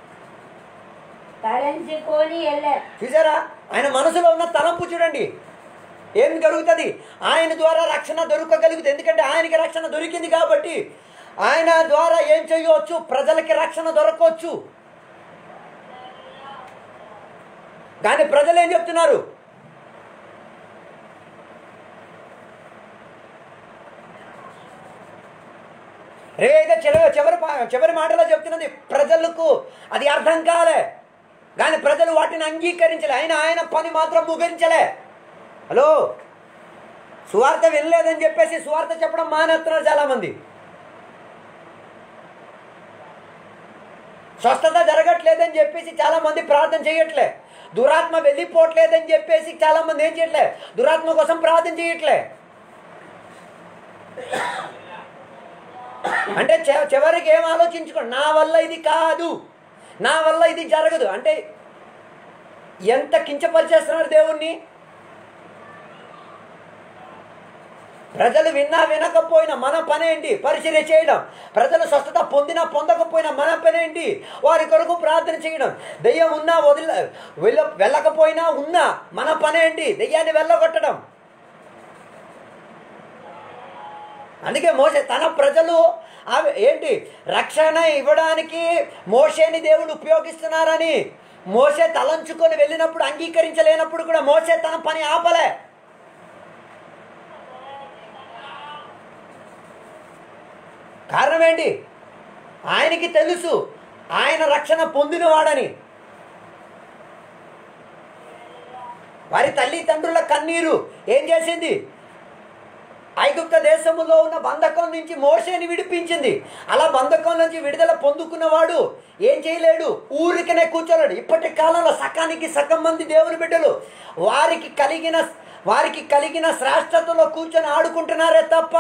తలంచుకొని వెళ్ళారు చూసారా ఆయన మనసులో ఉన్న తలంపు చూడండి ఏం జరుగుతుంది ఆయన ద్వారా రక్షణ దొరకగలుగుతుంది ఎందుకంటే ఆయనకి రక్షణ దొరికింది కాబట్టి ఆయన ద్వారా ఏం చేయవచ్చు ప్రజలకి రక్షణ దొరకవచ్చు కానీ ప్రజలు ఏం చెప్తున్నారు రేగా చివరి చివరి పా- చివరి మాటలో చెప్తున్నది ప్రజలకు అది అర్థం కాలే కానీ ప్రజలు వాటిని అంగీకరించలే ఆయన ఆయన పని మాత్రం ముగించలే హలో సువార్త వినలేదని చెప్పేసి సువార్త చెప్పడం మానేస్తున్నారు చాలామంది స్వస్థత జరగట్లేదని చెప్పేసి చాలా మంది ప్రార్థన చేయట్లే దురాత్మ వెళ్ళిపోవట్లేదని చెప్పేసి చాలా మంది ఏం చేయట్లే దురాత్మ కోసం ప్రార్థన చేయట్లే అంటే చె- చివరికి ఏం ఆలోచించుకోండి నా వల్ల ఇది కాదు నా వల్ల ఇది జరగదు అంటే ఎంత కించపరిచేస్తున్నారు దేవుణ్ణి ప్రజలు విన్నా వినకపోయినా మన పనేంటి పరిచర్య చేయడం ప్రజలు స్వస్థత పొందినా పొందకపోయినా మన పనేంటి వారి కొరకు ప్రార్థన చేయడం దెయ్యం ఉన్నా వదిల వెళ్ళ వెళ్ళకపోయినా ఉన్నా మన పనేంటి దెయ్యాన్ని వెళ్ళగొట్టడం అందుకే మోసే తన ప్రజలు అవి ఏంటి రక్షణ ఇవ్వడానికి మోసేని దేవుడు ఉపయోగిస్తున్నారని మోసే తలంచుకొని వెళ్ళినప్పుడు అంగీకరించలేనప్పుడు కూడా మోసే తన పని ఆపలే కారణం ఏంటి ఆయనకి తెలుసు ఆయన రక్షణ పొందినవాడని వారి తల్లిదండ్రుల కన్నీరు ఏం చేసింది ఐగుప్త దేశములో ఉన్న బంధకం నుంచి మోసేని విడిపించింది అలా బంధకం నుంచి విడుదల పొందుకున్నవాడు ఏం చేయలేడు ఊరికనే కూర్చోలేడు ఇప్పటి కాలంలో సకానికి సగం మంది దేవుని బిడ్డలు వారికి కలిగిన వారికి కలిగిన శ్రేష్టతలో కూర్చొని ఆడుకుంటున్నారే తప్ప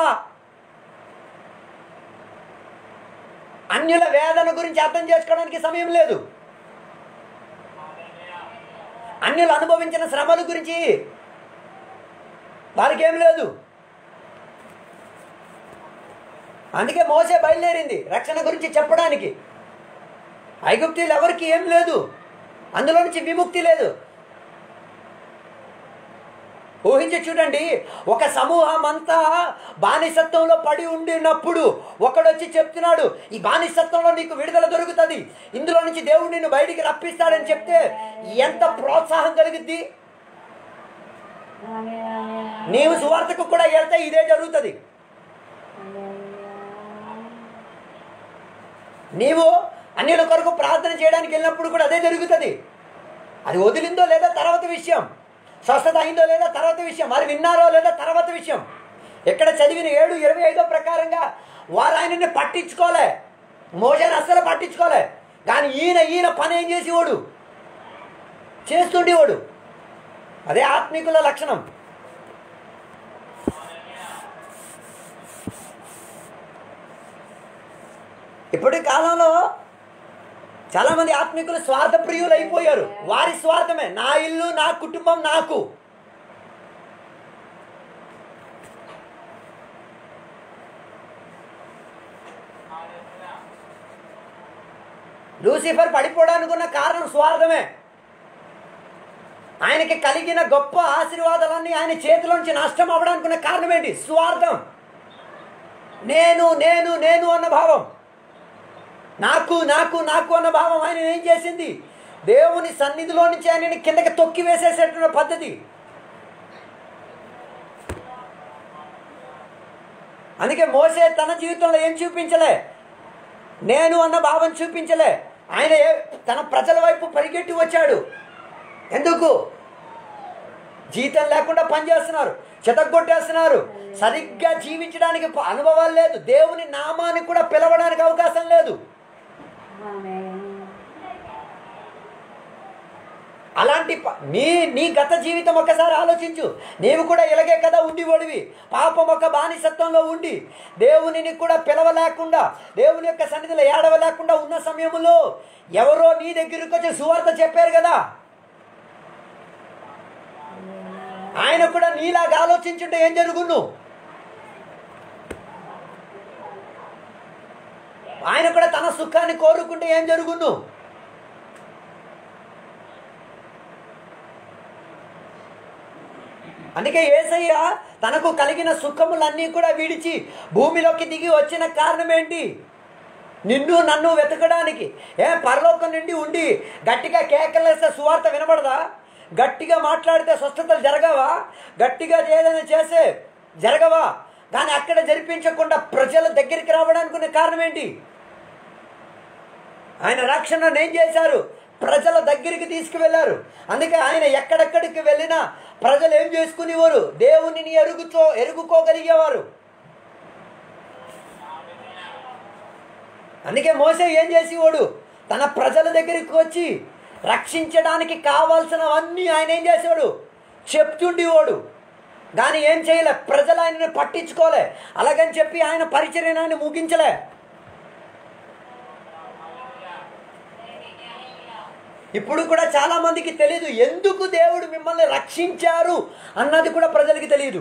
అన్యుల వేదన గురించి అర్థం చేసుకోవడానికి సమయం లేదు అన్యులు అనుభవించిన శ్రమల గురించి వారికి ఏం లేదు అందుకే మోసే బయలుదేరింది రక్షణ గురించి చెప్పడానికి ఐగుప్తీలు ఎవరికి ఏం లేదు అందులో నుంచి విముక్తి లేదు ఊహించి చూడండి ఒక సమూహం అంతా బానిసత్వంలో పడి ఉండినప్పుడు ఒకడొచ్చి చెప్తున్నాడు ఈ బానిసత్వంలో నీకు విడుదల దొరుకుతుంది ఇందులో నుంచి దేవుడు నిన్ను బయటికి రప్పిస్తాడని చెప్తే ఎంత ప్రోత్సాహం కలిగిద్ది నీవు సువార్తకు కూడా వెళ్తే ఇదే జరుగుతుంది నీవు అన్యుల కొరకు ప్రార్థన చేయడానికి వెళ్ళినప్పుడు కూడా అదే జరుగుతుంది అది వదిలిందో లేదా తర్వాత విషయం స్వస్థత అయిందో లేదా తర్వాత విషయం వారు విన్నారో లేదా తర్వాత విషయం ఎక్కడ చదివిన ఏడు ఇరవై ఐదో ప్రకారంగా వారు ఆయనని పట్టించుకోలే మోజాన్ని అస్సలు పట్టించుకోలే కానీ ఈయన ఈయన పని ఏం చేసేవాడు చేస్తుండేవాడు అదే ఆత్మికుల లక్షణం ఇప్పటి కాలంలో చాలా మంది ఆత్మికులు స్వార్థ ప్రియులు అయిపోయారు వారి స్వార్థమే నా ఇల్లు నా కుటుంబం నాకు లూసిఫర్ పడిపోవడానికి ఉన్న కారణం స్వార్థమే ఆయనకి కలిగిన గొప్ప ఆశీర్వాదాలన్నీ ఆయన చేతిలోంచి నష్టం అవ్వడానికి ఉన్న కారణం ఏంటి స్వార్థం నేను నేను నేను అన్న భావం నాకు నాకు నాకు అన్న భావం ఆయన ఏం చేసింది దేవుని సన్నిధిలో నుంచి ఆయనని కిందకి తొక్కి వేసేసేటువంటి పద్ధతి అందుకే మోసే తన జీవితంలో ఏం చూపించలే నేను అన్న భావం చూపించలే ఆయన ఏ- తన ప్రజల వైపు పరిగెట్టి వచ్చాడు ఎందుకు జీతం లేకుండా పనిచేస్తున్నారు చెతగొట్టేస్తున్నారు సరిగ్గా జీవించడానికి ప- అనుభవాలు లేదు దేవుని నామాన్ని కూడా పిలవడానికి అవకాశం లేదు అలాంటి ప- నీ నీ గత జీవితం ఒకసారి ఆలోచించు నీవు కూడా ఇలాగే కదా ఉండి ఒడివి పాపం ఒక బానిసత్వంలో ఉండి దేవునిని కూడా పిలవలేకుండా దేవుని యొక్క సన్నిధిలో ఏడవలేకుండా ఉన్న సమయంలో ఎవరో నీ దగ్గరికి వచ్చి సువార్త చెప్పారు కదా ఆయన కూడా నీలాగా ఆలోచించుంటే ఏం జరుగును ఆయన కూడా తన సుఖాన్ని కోరుకుంటే ఏం జరుగును అందుకే ఏసయ్య తనకు కలిగిన సుఖములన్నీ కూడా విడిచి భూమిలోకి దిగి వచ్చిన కారణం ఏంటి నిన్ను నన్ను వెతకడానికి ఏ పరలోకం నుండి ఉండి గట్టిగా కేకలేస్తే సువార్త వినబడదా గట్టిగా మాట్లాడితే స్వస్థతలు జరగవా గట్టిగా ఏదైనా చేసే జరగవా కానీ అక్కడ జరిపించకుండా ప్రజల దగ్గరికి రావడానికి ఉన్న కారణం ఏంటి ఆయన రక్షణను ఏం చేశారు ప్రజల దగ్గరికి తీసుకువెళ్ళారు అందుకే ఆయన ఎక్కడెక్కడికి వెళ్ళినా ప్రజలు ఏం చేసుకునేవారు దేవునిని ఎరుగుతో ఎరుగుకోగలిగేవారు అందుకే మోసే ఏం చేసేవాడు తన ప్రజల దగ్గరికి వచ్చి రక్షించడానికి కావాల్సినవన్నీ ఆయన ఏం చేసేవాడు చెప్తుండేవాడు కానీ ఏం చేయలే ప్రజలు ఆయనని పట్టించుకోలే అలాగని చెప్పి ఆయన పరిచర్యను ఆయన ముగించలే ఇప్పుడు కూడా చాలా మందికి తెలియదు ఎందుకు దేవుడు మిమ్మల్ని రక్షించారు అన్నది కూడా ప్రజలకి తెలియదు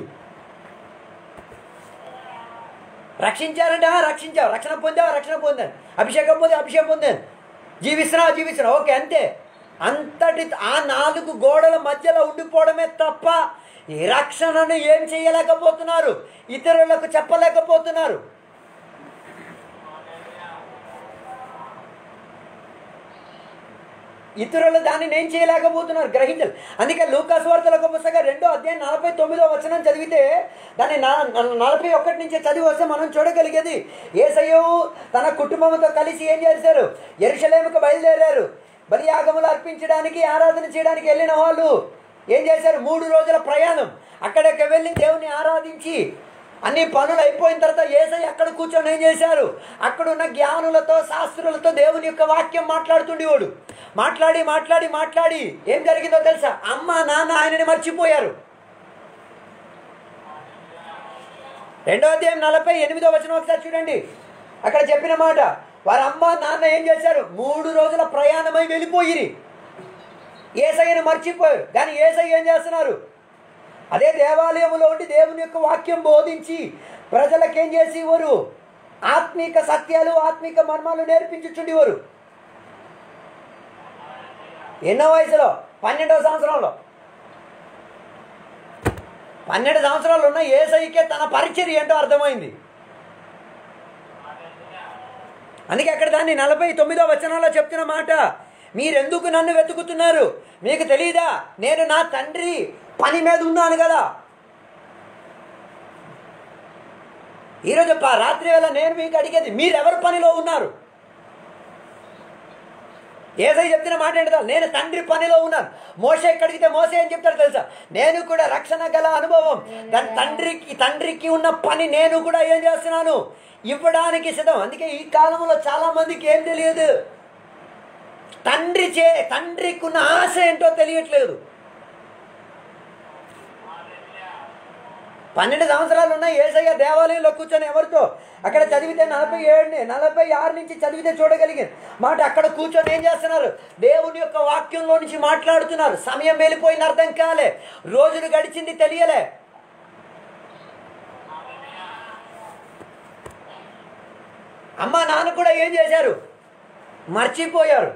రక్షించారంటే "ఆ, రక్షించావు రక్షణ పొందావు రక్షణ పొందాను అభిషేకం పొంది అభిషేకం పొందాను జీవిస్తున్నావు జీవిస్తున్నావు ఓకే అంతే అంతటి ఆ నాలుగు గోడల మధ్యలో ఉండిపోవడమే తప్ప ఈ రక్షణను ఏం చేయలేకపోతున్నారు ఇతరులకు చెప్పలేకపోతున్నారు ఇతరులు దాన్ని ఏం చేయలేకపోతున్నారు గ్రహించాలి అందుకే లూకాస్ వార్తలకు పుస్తకం రెండో అధ్యాయం నలభై తొమ్మిదో వచనం చదివితే దాన్ని నా- న- నలభై ఒకటి నుంచి చదివి వస్తే మనం చూడగలిగేది ఏసయ్యు తన కుటుంబంతో కలిసి ఏం చేశారు ఎరుషలేముకు బయలుదేరారు బలియాగములు అర్పించడానికి ఆరాధన చేయడానికి వెళ్ళిన వాళ్ళు ఏం చేశారు మూడు రోజుల ప్రయాణం అక్కడికి వెళ్ళి దేవుని ఆరాధించి అన్ని పనులు అయిపోయిన తర్వాత ఏసై అక్కడ కూర్చొని ఏం చేశారు అక్కడ ఉన్న జ్ఞానులతో శాస్త్రులతో దేవుని యొక్క వాక్యం మాట్లాడుతుండేవాడు మాట్లాడి మాట్లాడి మాట్లాడి ఏం జరిగిందో తెలుసా అమ్మ నాన్న ఆయనని మర్చిపోయారు రెండో అధ్యాయం నలభై ఎనిమిదో వచనం ఒకసారి చూడండి అక్కడ చెప్పిన మాట వారి అమ్మ నాన్న ఏం చేశారు మూడు రోజుల ప్రయాణమై వెళ్ళిపోయిరి ఏసయ్యను మర్చిపోయారు కానీ ఏసయ్య ఏం చేస్తున్నారు అదే దేవాలయంలో ఉండి దేవుని యొక్క వాక్యం బోధించి ప్రజలకేం చేసేవారు ఆత్మీక సత్యాలు ఆత్మీక మర్మాలు నేర్పించుచుండేవారు ఎన్నో వయసులో పన్నెండవ సంవత్సరంలో పన్నెండు సంవత్సరాలు ఉన్న ఏసైకే తన పరిచర్య ఏంటో అర్థమైంది అందుకే అక్కడ దాన్ని నలభై తొమ్మిదో వచనంలో చెప్తున్న మాట మీరెందుకు నన్ను వెతుకుతున్నారు మీకు తెలియదా నేను నా తండ్రి పని మీద ఉన్నాను కదా ఈరోజు ప- రాత్రి వేళ నేను మీకు అడిగేది మీరెవరు పనిలో ఉన్నారు ఏసై చెప్తున్న మాట ఏంటో నేను తండ్రి పనిలో ఉన్నాను మోస ఎక్కడికితే మోసే అని చెప్తాడు తెలుసా నేను కూడా రక్షణ గల అనుభవం దాని తండ్రికి తండ్రికి ఉన్న పని నేను కూడా ఏం చేస్తున్నాను ఇవ్వడానికి సిద్ధం అందుకే ఈ కాలంలో చాలా మందికి ఏం తెలియదు తండ్రి చే తండ్రికి ఉన్న ఆశ ఏంటో తెలియట్లేదు పన్నెండు సంవత్సరాలు ఉన్న ఏసయ్య దేవాలయంలో కూర్చొని ఎవరితో అక్కడ చదివితే నలభై ఏడు నలభై ఆరు నుంచి చదివితే చూడగలిగింది మాట అక్కడ కూర్చొని ఏం చేస్తున్నారు దేవుని యొక్క వాక్యంలో నుంచి మాట్లాడుతున్నారు సమయం వెళ్ళిపోయింది అర్థం కాలే రోజులు గడిచింది తెలియలే అమ్మ నాన్న కూడా ఏం చేశారు మర్చిపోయారు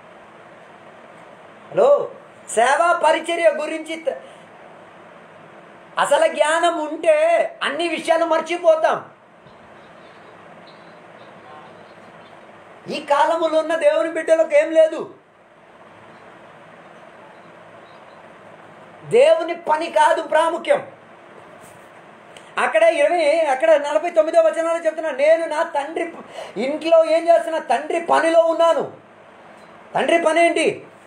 హలో సేవా పరిచర్య గురించి త- అసలు జ్ఞానం ఉంటే అన్ని విషయాలు మర్చిపోతాం ఈ కాలములో ఉన్న దేవుని బిడ్డలకు ఏం లేదు దేవుని పని కాదు ప్రాముఖ్యం అక్కడ ఇరవై అక్కడ నలభై తొమ్మిదో వచనాలు చెప్తున్నా నేను నా తండ్రి ప- ఇంట్లో ఏం చేస్తున్నా తండ్రి పనిలో ఉన్నాను తండ్రి పని ఏంటి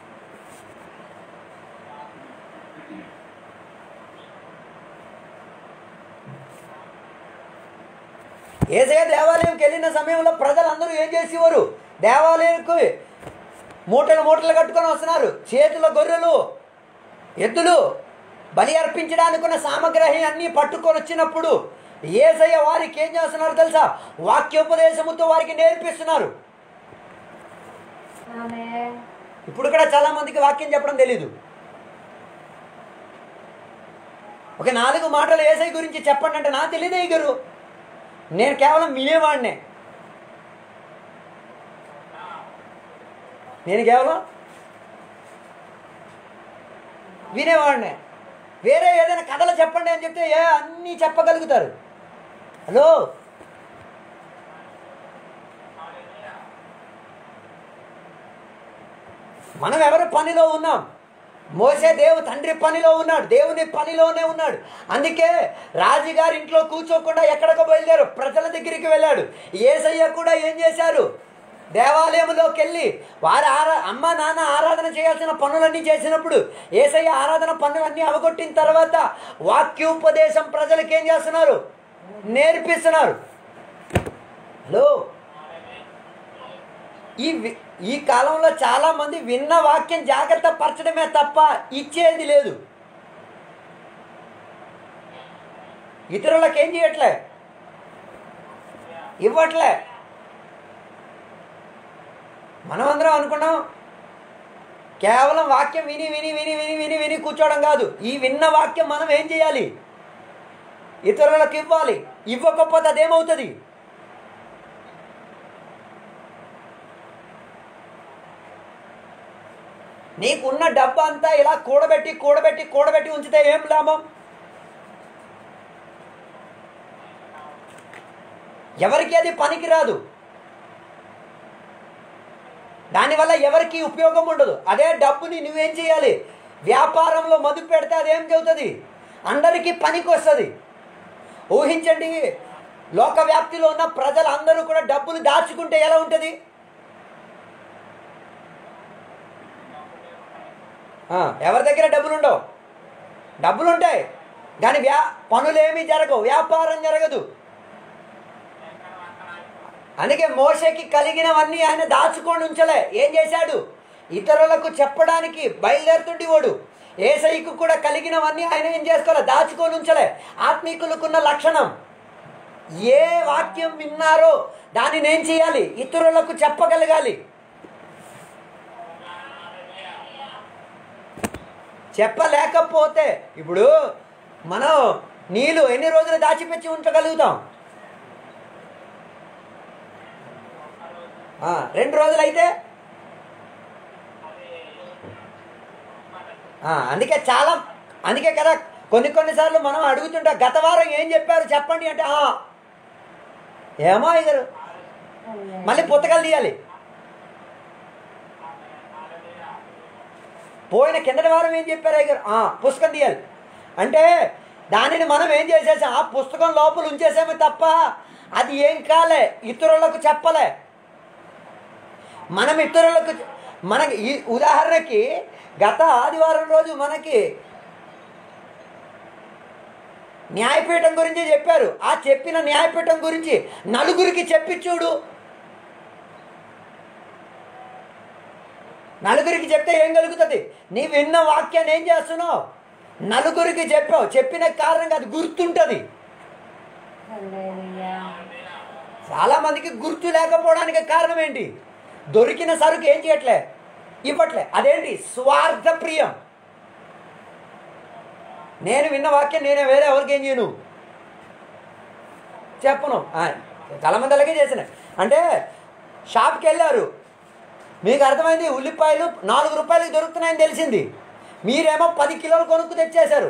ఏసయ్య దేవాలయంకి వెళ్ళిన సమయంలో ప్రజలందరూ ఏం చేసేవారు దేవాలయంకి మూటలు మూటలు కట్టుకొని వస్తున్నారు చేతుల గొర్రెలు ఎద్దులు బలి అర్పించడానికి ఉన్న సామగ్రి అన్నీ పట్టుకొని వచ్చినప్పుడు ఏసయ్య వారికి ఏం చేస్తున్నారు తెలుసా వాక్యోపదేశముతో వారికి నేర్పిస్తున్నారు ఆమె ఇప్పుడు కూడా చాలా మందికి వాక్యం చెప్పడం తెలీదు ఒక నాలుగు మాటలు ఏసై గురించి చెప్పండి అంటే నాకు తెలియదే గురు నేను కేవలం వినేవాడినే నేను కేవలం వినేవాడినే వేరే ఏదైనా కథలు చెప్పండి అని చెప్తే ఏ అన్నీ చెప్పగలుగుతారు హలో మనం ఎవరి పనిలో ఉన్నాం మోసే దేవు తండ్రి పనిలో ఉన్నాడు దేవుని పనిలోనే ఉన్నాడు అందుకే రాజుగారి ఇంట్లో కూర్చోకుండా ఎక్కడికో బయలుదేరు ప్రజల దగ్గరికి వెళ్ళాడు ఏసయ్య కూడా ఏం చేశారు దేవాలయంలోకి వెళ్ళి వారి ఆరా అమ్మ నాన్న ఆరాధన చేయాల్సిన పనులన్నీ చేసినప్పుడు ఏసయ్య ఆరాధన పనులన్నీ అవగొట్టిన తర్వాత వాక్యోపదేశం ప్రజలకు ఏం చేస్తున్నారు నేర్పిస్తున్నారు హలో ఈ వి- ఈ కాలంలో చాలా మంది విన్న వాక్యం జాగ్రత్త పరచడమే తప్ప ఇచ్చేది లేదు ఇతరులకు ఏం చేయట్లే ఇవ్వట్లే మనమందరం అనుకున్నాం కేవలం వాక్యం విని విని విని విని విని విని కూర్చోవడం కాదు ఈ విన్న వాక్యం మనం ఏం చేయాలి ఇతరులకు ఇవ్వాలి ఇవ్వకపోతే అదేమవుతుంది నీకున్న డబ్బు అంతా ఇలా కూడబెట్టి కూడబెట్టి కూడబెట్టి ఉంచితే ఏం లాభం ఎవరికి అది పనికి రాదు దానివల్ల ఎవరికి ఉపయోగం ఉండదు అదే డబ్బుని నువ్వేం చేయాలి వ్యాపారంలో మదుపు పెడితే అదేం చెబుతుంది అందరికీ పనికి వస్తుంది ఊహించండి లోక వ్యాప్తిలో ఉన్న ప్రజలందరూ కూడా డబ్బులు దాచుకుంటే ఎలా ఉంటుంది ఆ, ఎవరి దగ్గర డబ్బులు ఉండవు డబ్బులు ఉంటాయి కానీ వ్యా పనులేమీ జరగవు వ్యాపారం జరగదు అందుకే మోషకి కలిగినవన్నీ ఆయన దాచుకొని ఉంచలే ఏం చేశాడు ఇతరులకు చెప్పడానికి బయలుదేరుతుండి వాడు ఏసైకు కూడా కలిగినవన్నీ ఆయన ఏం చేసుకోలే దాచుకొని ఉంచలే ఆత్మీకులకున్న లక్షణం ఏ వాక్యం విన్నారో దానిని ఏం చేయాలి ఇతరులకు చెప్పగలగాలి చెప్పలేకపోతే ఇప్పుడు మనం నీళ్ళు ఎన్ని రోజులు దాచిపెట్టి ఉంచగలుగుతాం ఆ, రెండు రోజులు అయితే ఆ, అందుకే చాలా అందుకే కదా కొన్ని కొన్నిసార్లు మనం అడుగుతుంటాం గత వారం ఏం చెప్పారు చెప్పండి అంటే "ఆ." ఏమో ఇద్దరు మళ్ళీ పుస్తకాలు తీయాలి పోయిన కిందటి వారం ఏం చెప్పారు అయ్యారు పుస్తకం తీయాలి అంటే దానిని మనం ఏం చేసేసాం ఆ పుస్తకం లోపల ఉంచేసామే తప్ప అది ఏం కాలే ఇతరులకు చెప్పలే మనం ఇతరులకు చె- మనకి ఈ ఉదాహరణకి గత ఆదివారం రోజు మనకి న్యాయపీఠం గురించి చెప్పారు ఆ చెప్పిన న్యాయపీఠం గురించి నలుగురికి చెప్పి చూడు నలుగురికి చెప్తే ఏం కలుగుతుంది నీ విన్న వాక్యాన్ని ఏం చేస్తున్నావు నలుగురికి చెప్పావు చెప్పిన కారణంగా అది గుర్తుంటుంది హల్లెలూయా. చాలా మందికి గుర్తు లేకపోవడానికి కారణం ఏంటి దొరికిన సరుకు ఏం చేయట్లే ఇవ్వట్లే అదేంటి స్వార్థ ప్రియం నేను విన్న వాక్యం నేనే వేరే ఎవరికి ఏం చేయను చెప్పను ఆ, చాలా మంది అలాగే చేసిన అంటే షాప్కి వెళ్ళారు మీకు అర్థమైంది ఉల్లిపాయలు నాలుగు రూపాయలకి దొరుకుతున్నాయని తెలిసింది మీరేమో పది కిలోలు కొనుక్కు తెచ్చేశారు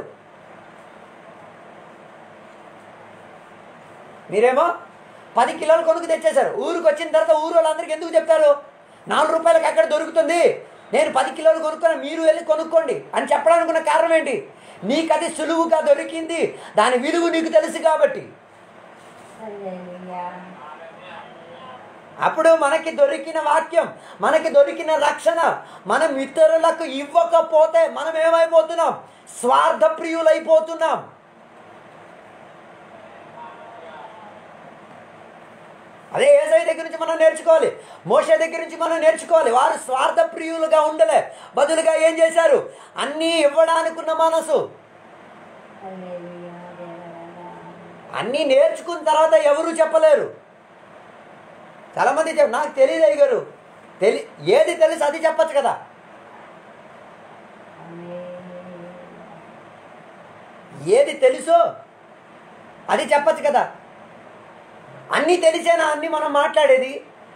మీరేమో పది కిలోలు కొనుక్కు తెచ్చేశారు ఊరికి వచ్చిన తర్వాత ఊరు వాళ్ళందరికీ ఎందుకు చెప్తారు నాలుగు రూపాయలకు ఎక్కడ దొరుకుతుంది నేను పది కిలోలు కొనుక్కున్నా మీరు వెళ్ళి కొనుక్కోండి అని చెప్పడానికి ఉన్న కారణం ఏంటి నీకు అది సులువుగా దొరికింది దాని విలువ నీకు తెలుసు కాబట్టి హల్లెలూయా. అప్పుడు మనకి దొరికిన వాక్యం మనకి దొరికిన రక్షణ మనం ఇతరులకు ఇవ్వకపోతే మనం ఏమైపోతున్నాం స్వార్థ ప్రియులైపోతున్నాం అదే ఏసై దగ్గర నుంచి మనం నేర్చుకోవాలి మోషే దగ్గర నుంచి మనం నేర్చుకోవాలి వారు స్వార్థ ప్రియులుగా ఉండలే బదులుగా ఏం చేశారు అన్నీ ఇవ్వడానికి ఉన్న మనసు హల్లెలూయా. దేవరాజా. అన్నీ నేర్చుకున్న తర్వాత ఎవరు చెప్పలేరు చాలామంది చెప్ నాకు తెలియదు అయ్యగారు తెలి ఏది తెలుసు అది చెప్పచ్చు కదా ఆమేన్. ఏది తెలుసో అది చెప్పచ్చు కదా అన్నీ తెలిసేనా అన్నీ మనం మాట్లాడేది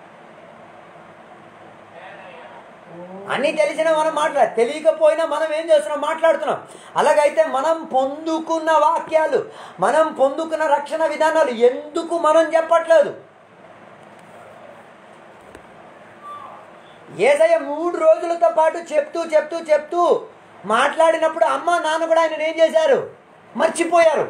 అన్నీ తెలిసినా మనం మాట్లా తెలియకపోయినా మనం ఏం చేస్తున్నాం మాట్లాడుతున్నాం అలాగైతే మనం పొందుకున్న వాక్యాలు మనం పొందుకున్న రక్షణ విధానాలు ఎందుకు మనం చెప్పట్లేదు ఏసయ్య మూడు రోజులతో పాటు చెప్తూ చెప్తూ చెప్తూ మాట్లాడినప్పుడు అమ్మ నాన్న కూడా ఆయన ఏం చేశారు మర్చిపోయారు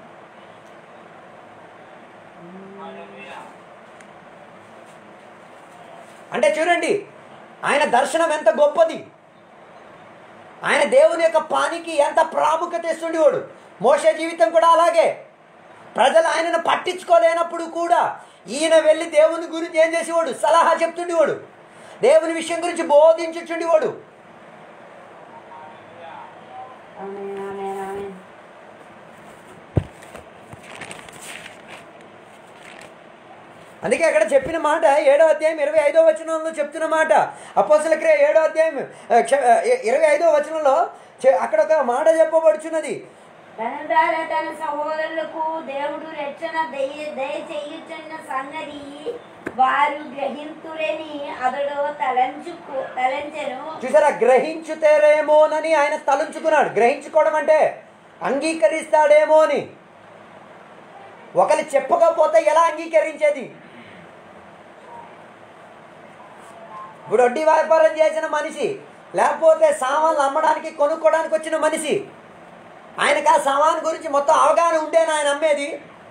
అంటే చూడండి ఆయన దర్శనం ఎంత గొప్పది ఆయన దేవుని యొక్క పానికి ఎంత ప్రాముఖ్యత ఇస్తుండేవాడు మోసే జీవితం కూడా అలాగే ప్రజలు ఆయనను పట్టించుకోలేనప్పుడు కూడా ఈయన వెళ్ళి దేవుని గురించి ఏం చేసేవాడు సలహా చెప్తుండేవాడు దేవుని విషయం గురించి బోధించుచుండి వాడు ఆమేన్ ఆమేన్ ఆమేన్ అందుకే అక్కడ చెప్పిన మాట ఏడో అధ్యాయం ఇరవై ఐదో వచనంలో చెప్తున్న మాట అపోసల క్రియ ఏడో అధ్యాయం ఆ, క్ష- ఆ, ఇరవై ఐదో వచనంలో చె- అక్కడ ఒక మాట చెప్పబడుచున్నది తన ద్వారా తన సహోదరులకు దేవుడు రక్షణ దయ దయ చేయుచున్న సంగతి వారు గ్రహింతురని అతడు తలంచుకు తలంచెను చూసారా గ్రహించుతారేమోనని ఆయన తలంచుకున్నాడు గ్రహించుకోవడం అంటే అంగీకరిస్తాడేమో అని ఒకరు చెప్పకపోతే ఎలా అంగీకరించేది ఇప్పుడు వడ్డీ వ్యాపారం చేసిన మనిషి లేకపోతే సామాన్లు అమ్మడానికి కొనుక్కోవడానికి వచ్చిన మనిషి ఆయనకు ఆ సామాన్ గురించి మొత్తం అవగాహన ఉంటేనా ఆయన అమ్మేది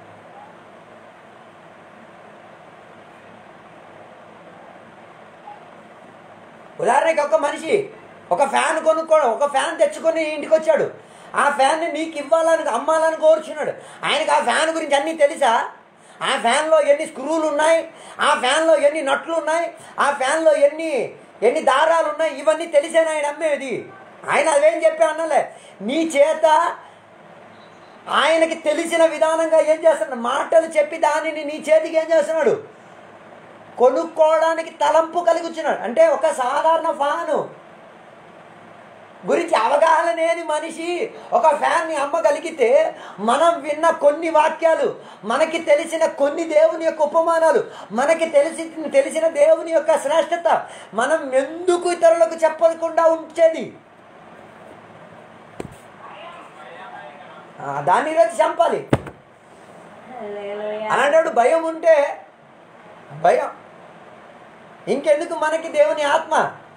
ఉదాహరణకి ఒక మనిషి ఒక ఫ్యాన్ కొనుక్కోవడం ఒక ఫ్యాన్ తెచ్చుకొని ఇంటికి వచ్చాడు ఆ ఫ్యాన్ని నీకు ఇవ్వాలని అమ్మాలని కోరుచున్నాడు ఆయనకు ఆ ఫ్యాన్ గురించి అన్నీ తెలుసా ఆ ఫ్యాన్లో ఎన్ని స్క్రూలు ఉన్నాయి ఆ ఫ్యాన్లో ఎన్ని నట్లు ఉన్నాయి ఆ ఫ్యాన్లో ఎన్ని ఎన్ని దారాలు ఉన్నాయి ఇవన్నీ తెలిసేనా ఆయన అమ్మేది ఆయన అదేం చెప్పా అన్నలే నీ చేత ఆయనకి తెలిసిన విధానంగా ఏం చేస్తున్నాడు మాటలు చెప్పి దానిని నీ చేతికి ఏం చేస్తున్నాడు కొనుక్కోవడానికి తలంపు కలిగించున్నాడు అంటే ఒక సాధారణ ఫ్యాను గురించి అవగాహన లేని మనిషి ఒక ఫ్యాన్ని అమ్మగలిగితే మనం విన్న కొన్ని వాక్యాలు మనకి తెలిసిన కొన్ని దేవుని యొక్క ఉపమానాలు మనకి తెలిసి తెలిసిన దేవుని యొక్క శ్రేష్టత మనం ఎందుకు ఇతరులకు చెప్పకుండా ఉంచేది ఆ, దాన్ని ఈరోజు చంపాలి హల్లెలూయా. అలాంటి భయం ఉంటే భయం ఇంకెందుకు మనకి దేవుని ఆత్మ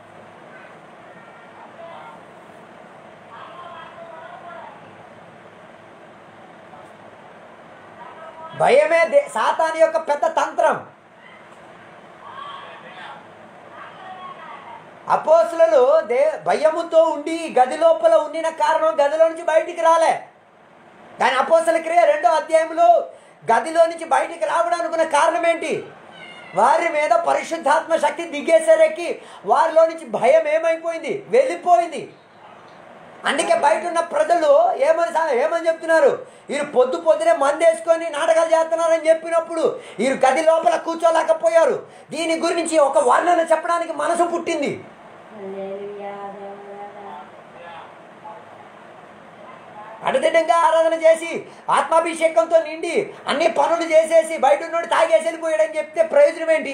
భయమే దే సాతాని యొక్క పెద్ద తంత్రం అపోసులలో దే భయముతో ఉండి గది లోపల ఉండిన కారణం గదిలో నుంచి బయటికి రాలే కానీ అపోసల క్రియ రెండో అధ్యాయంలో గదిలో నుంచి బయటికి రావడానికి ఉన్న కారణం ఏంటి వారి మీద పరిశుద్ధాత్మ శక్తి దిగేసరికి వారిలో నుంచి భయం ఏమైపోయింది వెళ్ళిపోయింది అందుకే బయట ఉన్న ప్రజలు ఏమని సా- ఏమని చెప్తున్నారు వీరు పొద్దు పొద్దునే మందేసుకొని నాటకాలు చేస్తున్నారని చెప్పినప్పుడు వీరు గది లోపల కూర్చోలేకపోయారు దీని గురించి ఒక వర్ణన చెప్పడానికి మనసు పుట్టింది హల్లెలూయా, దేవుడా. అడదిడ్డంగా ఆరాధన చేసి ఆత్మాభిషేకంతో నిండి అన్ని పనులు చేసేసి బయట ఉన్నోడు తాగేసి వెళ్ళిపోయాడని చెప్తే ప్రయోజనం ఏంటి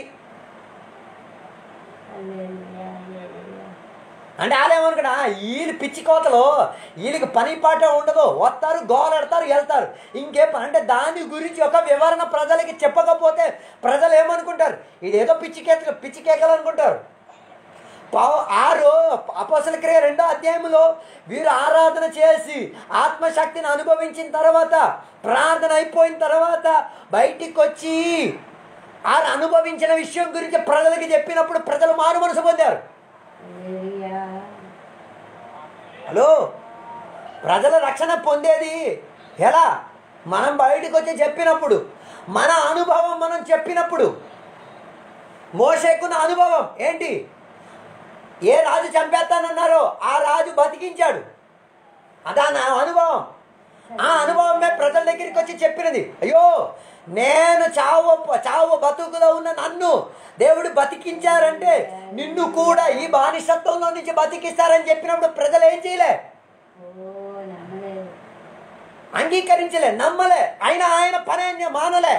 హల్లెలూయా, హల్లెలూయా. అంటే వాళ్ళేమనుకున్నా వీళ్ళు పిచ్చి కోతలు వీళ్ళకి పని పాట ఉండదు వస్తారు గోలాడతారు వెళ్తారు ఇంకే పని అంటే దాని గురించి ఒక వివరణ ప్రజలకి చెప్పకపోతే ప్రజలు ఏమనుకుంటారు ఇదేదో పిచ్చి కేకలు పిచ్చి కేకలు అనుకుంటారు పావు ఆరు అపోసల క్రియ రెండో అధ్యాయంలో వీరు ఆరాధన చేసి ఆత్మశక్తిని అనుభవించిన తర్వాత ప్రార్థన అయిపోయిన తర్వాత బయటికి వచ్చి ఆ అనుభవించిన విషయం గురించి ప్రజలకి చెప్పినప్పుడు ప్రజలు మారు మనసు పొందారు హల్లెలూయా. హలో ప్రజల రక్షణ పొందేది ఎలా మనం బయటకు వచ్చి చెప్పినప్పుడు మన అనుభవం మనం చెప్పినప్పుడు మోసేకున్న అనుభవం ఏంటి ఏ రాజు చంపేస్తానన్నారో ఆ రాజు బతికించాడు అదా నా అనుభవం ఆ అనుభవమే ప్రజల దగ్గరికి వచ్చి చెప్పినది అయ్యో నేను చావు చావు బతుకులో ఉన్న నన్ను దేవుడు బతికించారంటే నిన్ను కూడా ఈ బానిసత్వంలో నుంచి బతికిస్తారని చెప్పినప్పుడు ప్రజలు ఏం చేయలే ఓ నమ్మలేదు అంగీకరించలే నమ్మలే ఆయన ఆయన పని ఆయన మానలే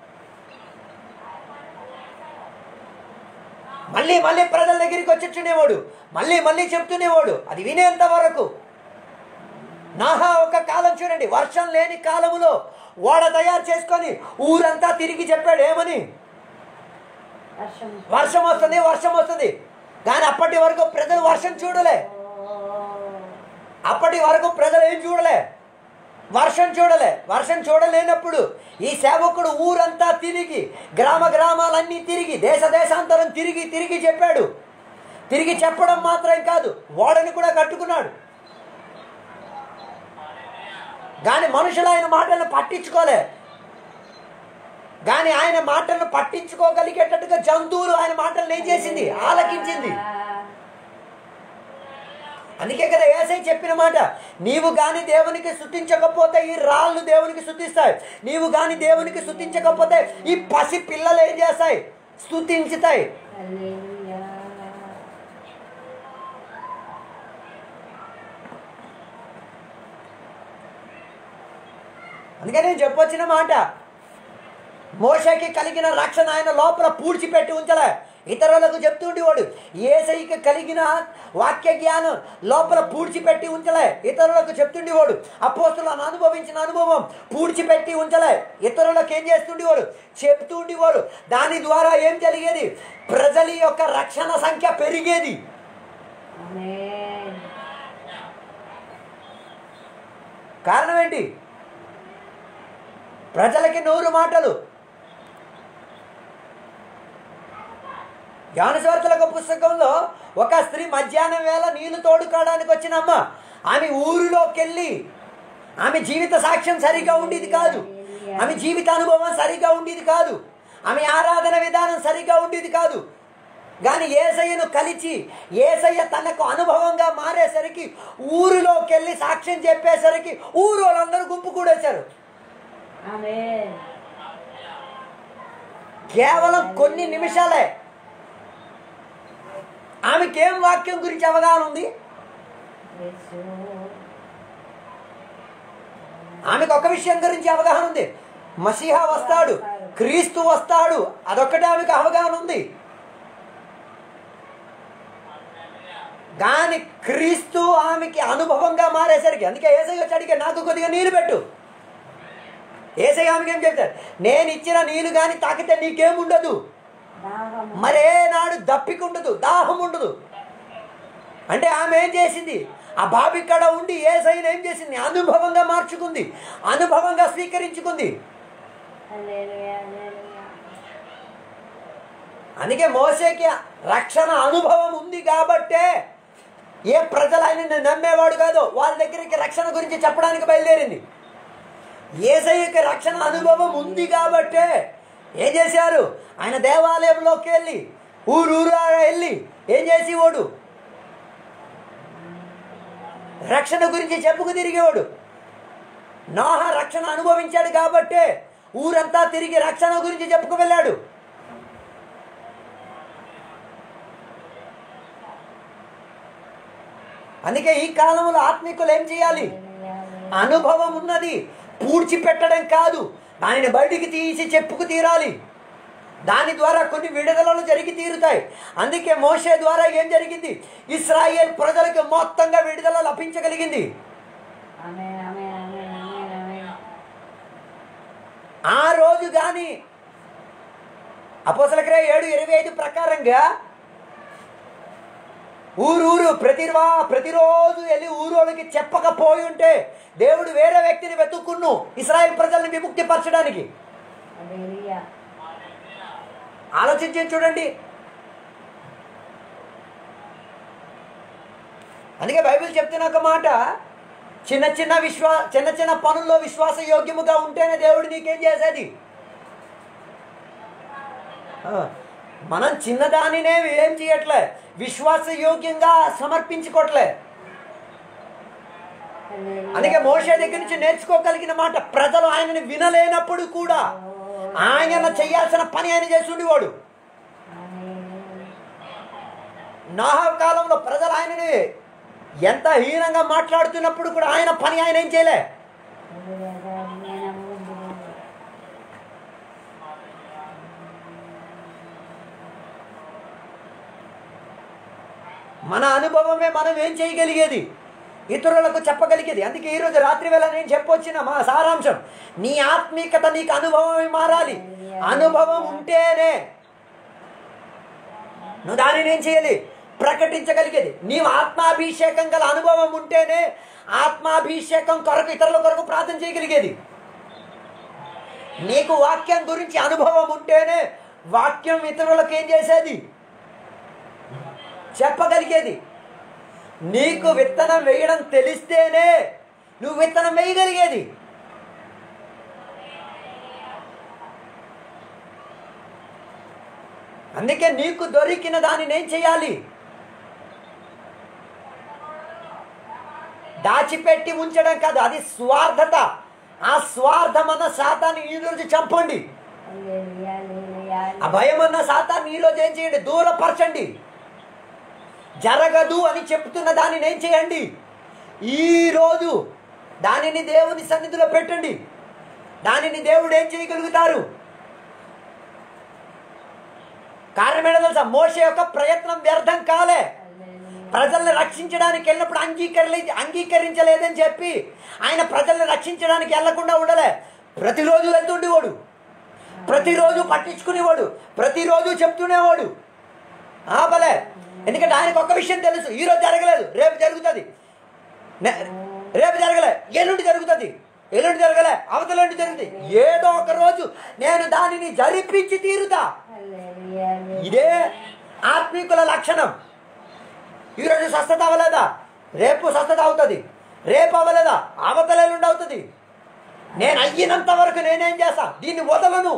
మళ్ళీ మళ్ళీ ప్రజల దగ్గరికి వచ్చుచునేవాడు మళ్ళీ మళ్ళీ చెప్తునేవాడు అది వినేంత వరకు నాహా ఒక కాలం చూడండి వర్షం లేని కాలములో ఓడ తయారు చేసుకొని ఊరంతా తిరిగి చెప్పాడు ఏమని వర్షం వర్షం వస్తుంది వర్షం వస్తుంది కానీ అప్పటి వరకు ప్రజలు వర్షం చూడలే ఓ అప్పటి వరకు ప్రజలు ఏం చూడలే వర్షం చూడలే వర్షం చూడలేనప్పుడు ఈ సేవకుడు ఊరంతా తిరిగి గ్రామ గ్రామాలన్నీ తిరిగి దేశ దేశాంతరం తిరిగి తిరిగి చెప్పాడు తిరిగి చెప్పడం మాత్రం కాదు ఓడని కూడా కట్టుకున్నాడు కానీ మనుషులు ఆయన మాటలను పట్టించుకోలే కానీ ఆయన మాటలను పట్టించుకోగలిగేటట్టుగా జంతువులు ఆయన మాటలను ఏం చేసింది ఆలకించింది అందుకే కదా ఏసై చెప్పిన మాట నీవు గాని దేవునికి శుతించకపోతే ఈ రాళ్ళు దేవునికి శుతిస్తాయి నీవు గాని దేవునికి శుతించకపోతే ఈ పసి పిల్లలు ఏం చేస్తాయి స్తుతించుతాయి హల్లెలూయా అందుకే నేను చెప్పొచ్చిన మాట మోషకి కలిగిన రక్షణ ఆయన లోపల పూడ్చిపెట్టి ఉంచలే ఇతరులకు చెప్తుండేవాడు ఏసైకి కలిగిన వాక్య జ్ఞానం లోపల పూడ్చిపెట్టి ఉంచలే ఇతరులకు చెప్తుండేవాడు అపోస్తులను అనుభవించిన అనుభవం పూడ్చిపెట్టి ఉంచలే ఇతరులకు ఏం చేస్తుండేవాడు చెప్తుండేవాడు దాని ద్వారా ఏం జరిగేది ప్రజల యొక్క రక్షణ సంఖ్య పెరిగేది ఆమేన్ కారణం ఏంటి ప్రజలకి నూరు మాటలు జ్ఞానస్వార్థులకు పుస్తకంలో ఒక స్త్రీ మధ్యాహ్నం వేళ నీళ్లు తోడుకోవడానికి వచ్చిన అమ్మ ఆమె ఊరిలోకి వెళ్ళి ఆమె జీవిత సాక్ష్యం సరిగా ఉండేది కాదు ఆమె జీవిత అనుభవం సరిగా ఉండేది కాదు ఆమె ఆరాధన విధానం సరిగా ఉండేది కాదు కానీ ఏసయ్యను కలిచి ఏసయ్య తనకు అనుభవంగా మారేసరికి ఊరిలోకి వెళ్ళి సాక్ష్యం చెప్పేసరికి ఊరు వాళ్ళందరూ గుంపు కూడేశారు ఆమేన్ కేవలం కొన్ని నిమిషాలే ఆమెకేం వాక్యం గురించి అవగాహన ఉంది యేసు ఆమెకు ఒక విషయం గురించి అవగాహన ఉంది మసీహా వస్తాడు క్రీస్తు వస్తాడు అదొక్కటే ఆమెకు అవగాహన ఉంది కానీ క్రీస్తు ఆమెకి అనుభవంగా మారేసరికి అందుకే ఏసై వచ్చి అడిగే నాకు కొద్దిగా నీళ్ళు పెట్టు ఏసై ఆమెకి ఏం చెప్తాడు నేను ఇచ్చిన నీళ్ళు కానీ తాకితే నీకేముండదు దాహము మరేనాడు దప్పికుండదు దాహం ఉండదు అంటే ఆమె ఏం చేసింది ఆ బాబు ఇక్కడ ఉండి ఏ సైన్ ఏం చేసింది అనుభవంగా మార్చుకుంది అనుభవంగా స్వీకరించుకుంది హల్లెలూయా హల్లెలూయా అందుకే మోసేకి రక్షణ అనుభవం ఉంది కాబట్టే ఏ ప్రజలు ఆయనని నమ్మేవాడు కాదో వాళ్ళ దగ్గరికి రక్షణ గురించి చెప్పడానికి బయలుదేరింది ఏసయ్యకి రక్షణ అనుభవం ఉంది కాబట్టే ఏం చేశారు ఆయన దేవాలయంలోకి వెళ్ళి ఊరు ఊరు వెళ్ళి ఏం చేసేవాడు రక్షణ గురించి చెప్పుకు తిరిగేవాడు నోహ రక్షణ అనుభవించాడు కాబట్టే ఊరంతా తిరిగి రక్షణ గురించి చెప్పుకు వెళ్ళాడు అందుకే ఈ కాలంలో ఆత్మికులు ఏం చేయాలి అనుభవం ఉన్నది పూడ్చిపెట్టడం కాదు దానిని బయటికి తీసి చెప్పుకు తీరాలి దాని ద్వారా కొన్ని విడుదలలు జరిగి తీరుతాయి అందుకే మోషే ద్వారా ఏం జరిగింది ఇస్రాయేల్ ప్రజలకు మొత్తంగా విడుదల లభించగలిగింది ఆమేన్ ఆమేన్ ఆమేన్ ఆమేన్ ఆమేన్ ఆ రోజు కానీ అపోసలకరే ఏడు ఇరవై ఐదు ప్రకారంగా ఊరూరు ప్రతివా ప్రతిరోజు వెళ్ళి ఊరోళ్ళకి చెప్పకపోయి ఉంటే దేవుడు వేరే వ్యక్తిని వెతుక్కున్ను ఇస్రాయేల్ ప్రజల్ని విముక్తి పరచడానికి హల్లెలూయా ఆలోచించి చూడండి అందుకే బైబిల్ చెప్తున్న ఒక మాట చిన్న చిన్న విశ్వా చిన్న చిన్న పనుల్లో విశ్వాస యోగ్యముగా ఉంటేనే దేవుడు నీకేం చేసేది ఆ, మనం చిన్నదానినే ఏం చేయట్లే విశ్వాస యోగ్యంగా సమర్పించుకోవట్లే హల్లెలూయా అందుకే మోషే దగ్గర నుంచి నేర్చుకోగలిగిన మాట ప్రజలు ఆయనని వినలేనప్పుడు కూడా ఆయన చేయాల్సిన పని ఆయన చేసి ఉండేవాడు ఆమేన్ నాహ కాలంలో ప్రజలు ఆయనని ఎంత హీనంగా మాట్లాడుతున్నప్పుడు కూడా ఆయన పని ఆయన ఏం చేయలే హల్లెలూయా ఆమేన్ ఆమేన్ మన అనుభవమే మనం ఏం చేయగలిగేది ఇతరులకు చెప్పగలిగేది అందుకే ఈరోజు రాత్రి వేళ నేను చెప్పొచ్చిన మా సారాంశం నీ ఆత్మీకత నీకు అనుభవమే మారాలి అనుభవం ఉంటేనే నువ్వు దానిని ఏం చేయాలి ప్రకటించగలిగేది నీవు ఆత్మాభిషేకం గల అనుభవం ఉంటేనే ఆత్మాభిషేకం కొరకు ఇతరుల కొరకు ప్రార్థన చేయగలిగేది నీకు వాక్యం గురించి అనుభవం ఉంటేనే వాక్యం ఇతరులకు ఏం చేసేది చెప్పగలిగేది నీకు విత్తనం వేయడం తెలిస్తేనే నువ్వు విత్తనం వేయగలిగేది అందుకే నీకు దొరికిన దానిని ఏం చేయాలి దాచిపెట్టి ఉంచడం కాదు అది స్వార్థత ఆ స్వార్థమన్న శాతాన్ని ఈ రోజు చంపండి హల్లెలూయా, హల్లెలూయా, ఆ భయం అన్న శాతాన్ని ఈ రోజు ఏం చేయండి దూరపరచండి జరగదు అని చెప్తున్న దానిని ఏం చేయండి ఈరోజు దానిని దేవుని సన్నిధిలో పెట్టండి దానిని దేవుడు ఏం చేయగలుగుతారు కారణం ఏంటో తెలుసా మోస యొక్క ప్రయత్నం వ్యర్థం కాలే హల్లెలూయా. ప్రజల్ని రక్షించడానికి వెళ్ళినప్పుడు అంగీకరలే అంగీకరించలేదని చెప్పి ఆయన ప్రజల్ని రక్షించడానికి వెళ్లకుండా ఉండలే ప్రతిరోజు వెళ్తుండేవాడు ప్రతిరోజు పట్టించుకునేవాడు ప్రతిరోజు చెప్తునేవాడు ఆపలే ఎందుకంటే ఆయనకు ఒక్క విషయం తెలుసు ఈరోజు జరగలేదు రేపు జరుగుతుంది నే- రేపు జరగలే ఎల్లుండి జరుగుతుంది ఎల్లుండి జరగలే అవతలండి జరుగుతుంది ఏదో ఒక రోజు నేను దానిని జరిపించి తీరుతా హల్లెలూయా, హల్లెలూయా. ఇదే ఆత్మీకుల లక్షణం ఈరోజు స్వస్థత అవ్వలేదా రేపు స్వస్థత అవుతుంది రేపు అవ్వలేదా అవతలేలుండి అవుతుంది నేను అయ్యినంత వరకు నేనేం చేస్తా దీన్ని వదలను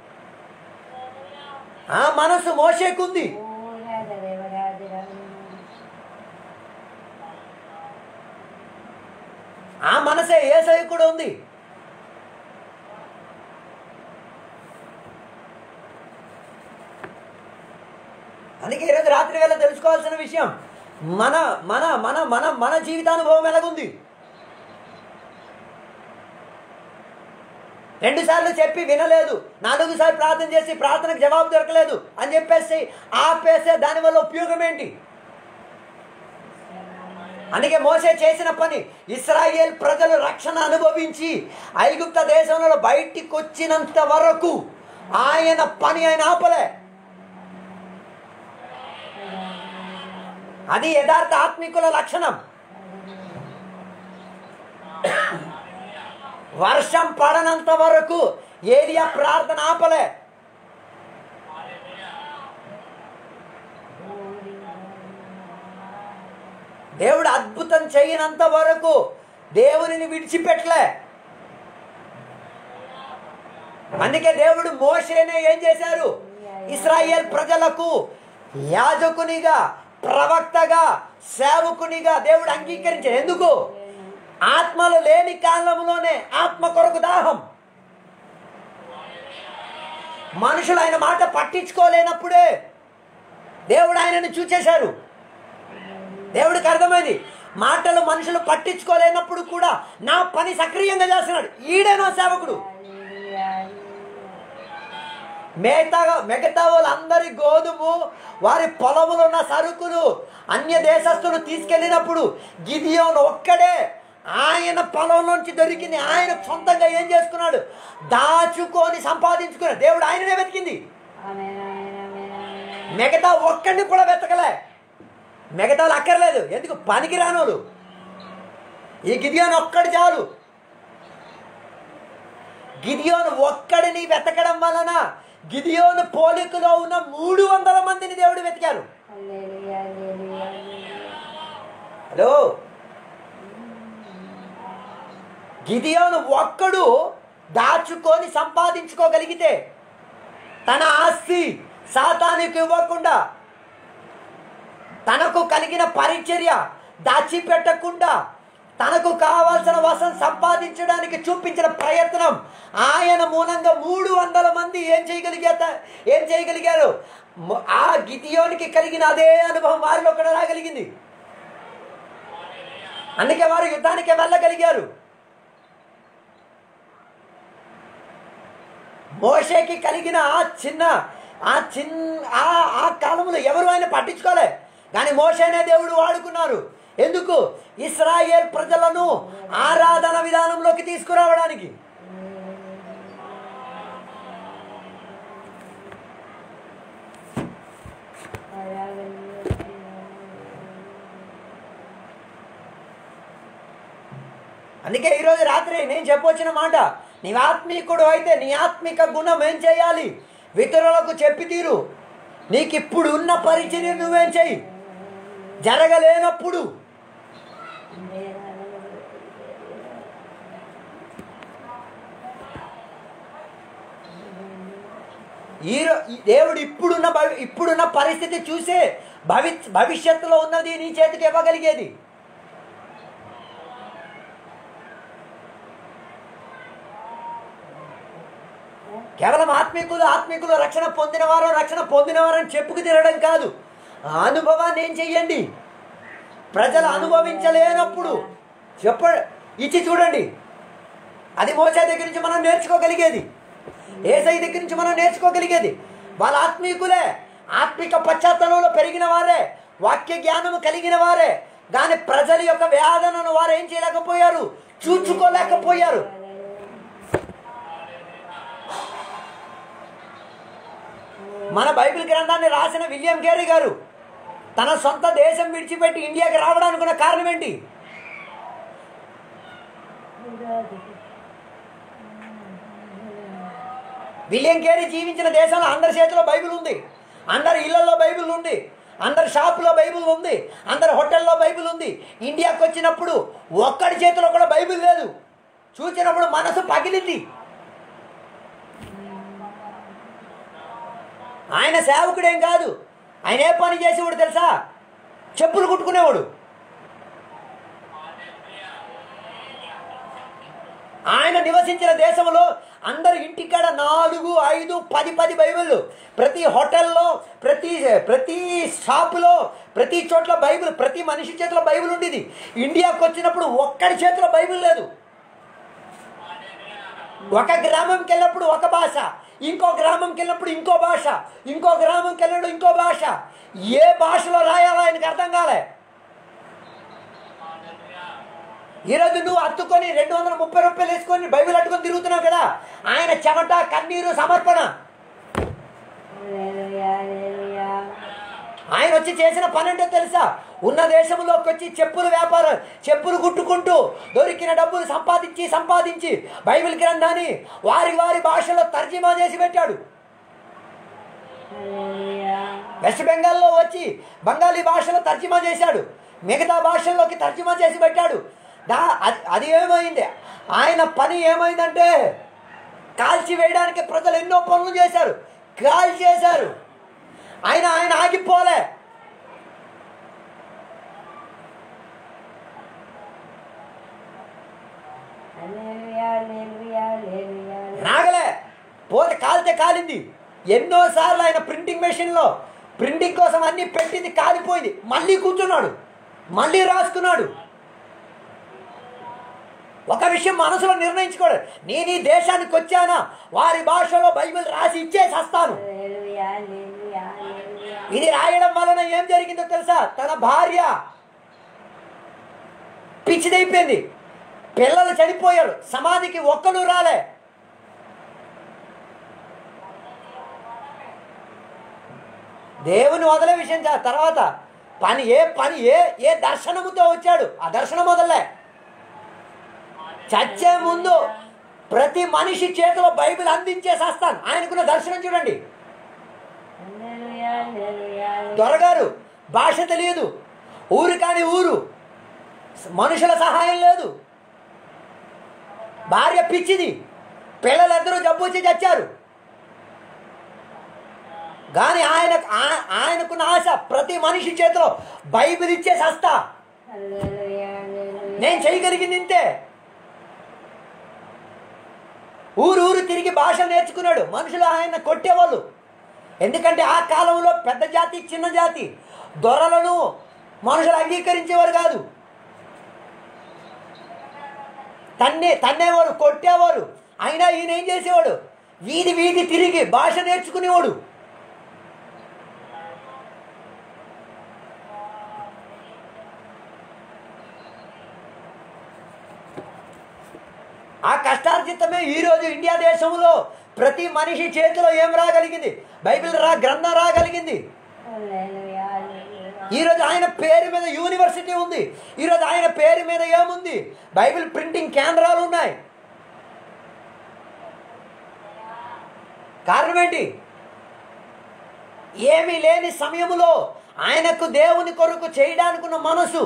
ఆ మనసు మోసేకుంది ఓ రాజదేవ రాజరాజు. ఆ మనసే ఏసై కూడా ఉంది అందుకే ఈరోజు రాత్రి వేళ తెలుసుకోవాల్సిన విషయం మన మన మన మన మన జీవితానుభవం ఎలాగుంది రెండు సార్లు చెప్పి వినలేదు నాలుగు సార్లు ప్రార్థన చేసి ప్రార్థనకు జవాబు దొరకలేదు అని చెప్పేసి ఆపేసే దానివల్ల ఉపయోగం ఏంటి అందుకే మోసే చేసిన పని ఇస్రాయేల్ ప్రజలు రక్షణ అనుభవించి ఐగుప్త దేశంలో బయటికి వచ్చినంత వరకు ఆయన పని ఆయన ఆపలే అది యథార్థ ఆత్మికుల లక్షణం వర్షం పడనంత వరకు ఏలియా ప్రార్థన ఆపలే దేవుడు అద్భుతం చేయనంత వరకు దేవునిని విడిచిపెట్టలే అందుకే దేవుడు మోషేనే ఏం చేశారు ఇస్రాయేల్ ప్రజలకు యాజకునిగా ప్రవక్తగా సేవకునిగా దేవుడు అంగీకరించారు ఎందుకు ఆత్మలు లేని కాలంలోనే ఆత్మ కొరకు దాహం మనుషులు ఆయన మాట పట్టించుకోలేనప్పుడే దేవుడు ఆయనను చూచేశారు దేవుడికి అర్థమైంది మాటలు మనుషులు పట్టించుకోలేనప్పుడు కూడా నా పని సక్రియంగా చేస్తున్నాడు ఈడే నా సేవకుడు హల్లెలూయా, హల్లెలూయా. మిగతా మిగతా వాళ్ళందరి గోధుము వారి పొలములో ఉన్న సరుకులు అన్య దేశస్తులు తీసుకెళ్ళినప్పుడు గిదియోన్ ఒక్కడే ఆయన పొలంలోంచి దొరికింది ఆయన సొంతంగా ఏం చేసుకున్నాడు దాచుకొని సంపాదించుకున్నాడు దేవుడు ఆయననే వెతికింది ఆమేన్, ఆమేన్, ఆమేన్, ఆమేన్. మిగతా ఒక్కడిని కూడా వెతకలే మిగతాలు అక్కర్లేదు ఎందుకు పనికిరానోళ్ళు ఈ గిదియోన్ ఒక్కడి చాలు గిదియోను ఒక్కడిని వెతకడం వలన గిదియోను పోలికలో ఉన్న మూడు వందల మందిని దేవుడు వెతికారు హల్లెలూయా, హల్లెలూయా, హల్లెలూయా. హలో గిదియోను ఒక్కడు దాచుకొని సంపాదించుకోగలిగితే తన ఆస్తి సాతానికి ఇవ్వకుండా తనకు కలిగిన పరిచర్య దాచిపెట్టకుండా తనకు కావాల్సిన వసం సంపాదించడానికి చూపించిన ప్రయత్నం ఆయన మూలంగా మూడు వందల మంది ఏం చేయగలిగాత ఏం చేయగలిగారు మ- ఆ గితియోనికి కలిగిన అదే అనుభవం వారిలో కూడా రాగలిగింది అందుకే వారు యుద్ధానికి వెళ్ళగలిగారు మోషేకి కలిగిన ఆ చిన్న ఆ చిన్న ఆ ఆ కాలంలో ఎవరు ఆయన పట్టించుకోలే కానీ మోషేనే దేవుడు వాడుకున్నారు ఎందుకు ఇస్రాయేల్ ప్రజలను ఆరాధన విధానంలోకి తీసుకురావడానికి అందుకే ఈరోజు రాత్రి నేను చెప్పొచ్చిన మాట నీ ఆత్మీకుడు అయితే నీ ఆత్మిక గుణం ఏం చేయాలి ఇతరులకు చెప్పి తీరు నీకు ఇప్పుడు ఉన్న పరిచర్య నువ్వేం చెయ్యి జరగలేనప్పుడు ఈ రో- ఈ దేవుడు ఇప్పుడున్న భవి ఇప్పుడున్న పరిస్థితి చూసే భవి భవిష్యత్తులో ఉన్నది నీ చేతికి ఇవ్వగలిగేది కేవలం ఆత్మీకులు ఆత్మీకులు రక్షణ పొందినవారు రక్షణ పొందినవారు అని చెప్పుకు తినడం కాదు ఆ అనుభవాన్ని ఏం చెయ్యండి ప్రజలు అనుభవించలేనప్పుడు చెప్ప ఇచ్చి చూడండి అది మోసే దగ్గర నుంచి మనం నేర్చుకోగలిగేది ఏసై దగ్గర నుంచి మనం నేర్చుకోగలిగేది వాళ్ళ ఆత్మీకులే ఆత్మిక పశ్చాత్తలంలో పెరిగిన వారే వాక్య జ్ఞానము కలిగిన వారే కానీ ప్రజల యొక్క వేదనను వారు ఏం చేయలేకపోయారు చూచుకోలేకపోయారు మన బైబిల్ గ్రంథాన్ని రాసిన విలియం కేరీ గారు తన సొంత దేశం విడిచిపెట్టి ఇండియాకి రావడానికి ఉన్న కారణం ఏంటి విలియం కేరీ జీవించిన దేశంలో అందరి చేతిలో బైబిల్ ఉంది అందరి ఇళ్లలో బైబిల్ ఉంది అందరి షాపులో బైబిల్ ఉంది అందరి హోటల్లో బైబిల్ ఉంది ఇండియాకి వచ్చినప్పుడు ఒక్కడి చేతిలో కూడా బైబిల్ లేదు చూసినప్పుడు మనసు పగిలింది ఆయన సేవకుడేం కాదు ఆయన ఏ పని చేసేవాడు తెలుసా చెప్పులు కుట్టుకునేవాడు ఆయన నివసించిన దేశంలో అందరు ఇంటికాడ నాలుగు ఐదు పది పది బైబిళ్ళు ప్రతి హోటల్లో ప్రతి ప్రతి షాపులో ప్రతి చోట్ల బైబిల్ ప్రతి మనిషి చేతిలో బైబిల్ ఉండేది ఇండియాకి వచ్చినప్పుడు ఒక్కడి చేతిలో బైబిల్ లేదు ఒక గ్రామంకి వెళ్ళినప్పుడు ఒక భాష ఇంకో గ్రామంకి వెళ్ళినప్పుడు ఇంకో భాష ఇంకో గ్రామంకి వెళ్ళినప్పుడు ఇంకో భాష ఏ భాషలో రాయాలో ఆయనకు అర్థం కాలే ఈరోజు నువ్వు అత్తుకొని రెండు వందల ముప్పై రూపాయలు వేసుకొని బైబిల్ అట్టుకొని తిరుగుతున్నావు కదా ఆయన చెమట కన్నీరు సమర్పణ హల్లెలూయా, హల్లెలూయా. ఆయన వచ్చి చేసిన పని ఏంటో తెలుసా ఉన్న దేశంలోకి వచ్చి చెప్పులు వ్యాపారం చెప్పులు కుట్టుకుంటూ దొరికిన డబ్బులు సంపాదించి సంపాదించి బైబిల్ గ్రంథాన్ని వారి వారి భాషలో తర్జుమా చేసి పెట్టాడు హల్లెలూయా. వెస్ట్ బెంగాల్లో వచ్చి బెంగాలీ భాషలో తర్జుమా చేశాడు మిగతా భాషల్లోకి తర్జుమా చేసి పెట్టాడు దా అది అది ఏమైంది ఆయన పని ఏమైందంటే కాల్చి వేయడానికి ప్రజలు ఎన్నో పనులు చేశారు కాల్ చేశారు ఆయన ఆయన ఆగిపోలే హల్లెలూయా, హల్లెలూయా, హల్లెలూయా. నాగలే పోతే కాలితే కాలింది ఎన్నోసార్లు ఆయన ప్రింటింగ్ మెషిన్లో ప్రింటింగ్ కోసం అన్ని పెట్టింది కాలిపోయింది మళ్ళీ కూర్చున్నాడు మళ్ళీ రాసుకున్నాడు ఒక విషయం మనసులో నిర్ణయించుకోడు నేను ఈ దేశానికి వచ్చానా వారి భాషలో బైబిల్ రాసి ఇచ్చేసి వస్తాను హల్లెలూయా, హల్లెలూయా, హల్లెలూయా. ఇది రాయడం వలన ఏం జరిగిందో తెలుసా తన భార్య పిచ్చిదైపోయింది పిల్లలు చనిపోయారు సమాధికి ఒక్కడు రాలే దేవుని వదిలే విషయం చా- తర్వాత పని ఏ పని ఏ ఏ దర్శనముతో వచ్చాడు ఆ దర్శనం వదలే చచ్చే ముందు ప్రతి మనిషి చేతిలో బైబిల్ అందించేసేస్తాను ఆయనకున్న దర్శనం చూడండి హల్లెలూయా, హల్లెలూయా, హల్లెలూయా. దొరగారు భాష తెలియదు ఊరు కాని ఊరు మనుషుల సహాయం లేదు భార్య పిచ్చిది పిల్లలందరూ జబ్బు వచ్చి చచ్చారు కానీ ఆయన ఆ- ఆయనకున్న ఆశ ప్రతి మనిషి చేతిలో బైబిల్ ఇచ్చే సస్తా హల్లెలూయా, హల్లెలూయా. నేను చేయగలిగింది ఇంతే ఊరు ఊరు తిరిగి భాష నేర్చుకున్నాడు మనుషులు ఆయన కొట్టేవాళ్ళు ఎందుకంటే ఆ కాలంలో పెద్ద జాతి చిన్న జాతి దొరలను మనుషులు అంగీకరించేవారు కాదు తన్నే తన్నేవారు కొట్టేవారు అయినా ఈయన ఏం చేసేవాడు వీధి వీధి తిరిగి భాష నేర్చుకునేవాడు ఆ కష్టార్జితమే ఈరోజు ఇండియా దేశంలో ప్రతి మనిషి చేతిలో ఏం రాగలిగింది బైబిల్ రా గ్రంథం రాగలిగింది హల్లెలూయా, హల్లెలూయా. ఈరోజు ఆయన పేరు మీద యూనివర్సిటీ ఉంది ఈరోజు ఆయన పేరు మీద ఏముంది బైబిల్ ప్రింటింగ్ కేంద్రాలు ఉన్నాయి కారణం ఏంటి ఏమీ లేని సమయంలో ఆయనకు దేవుని కొరకు చేయడానికి ఉన్న మనసు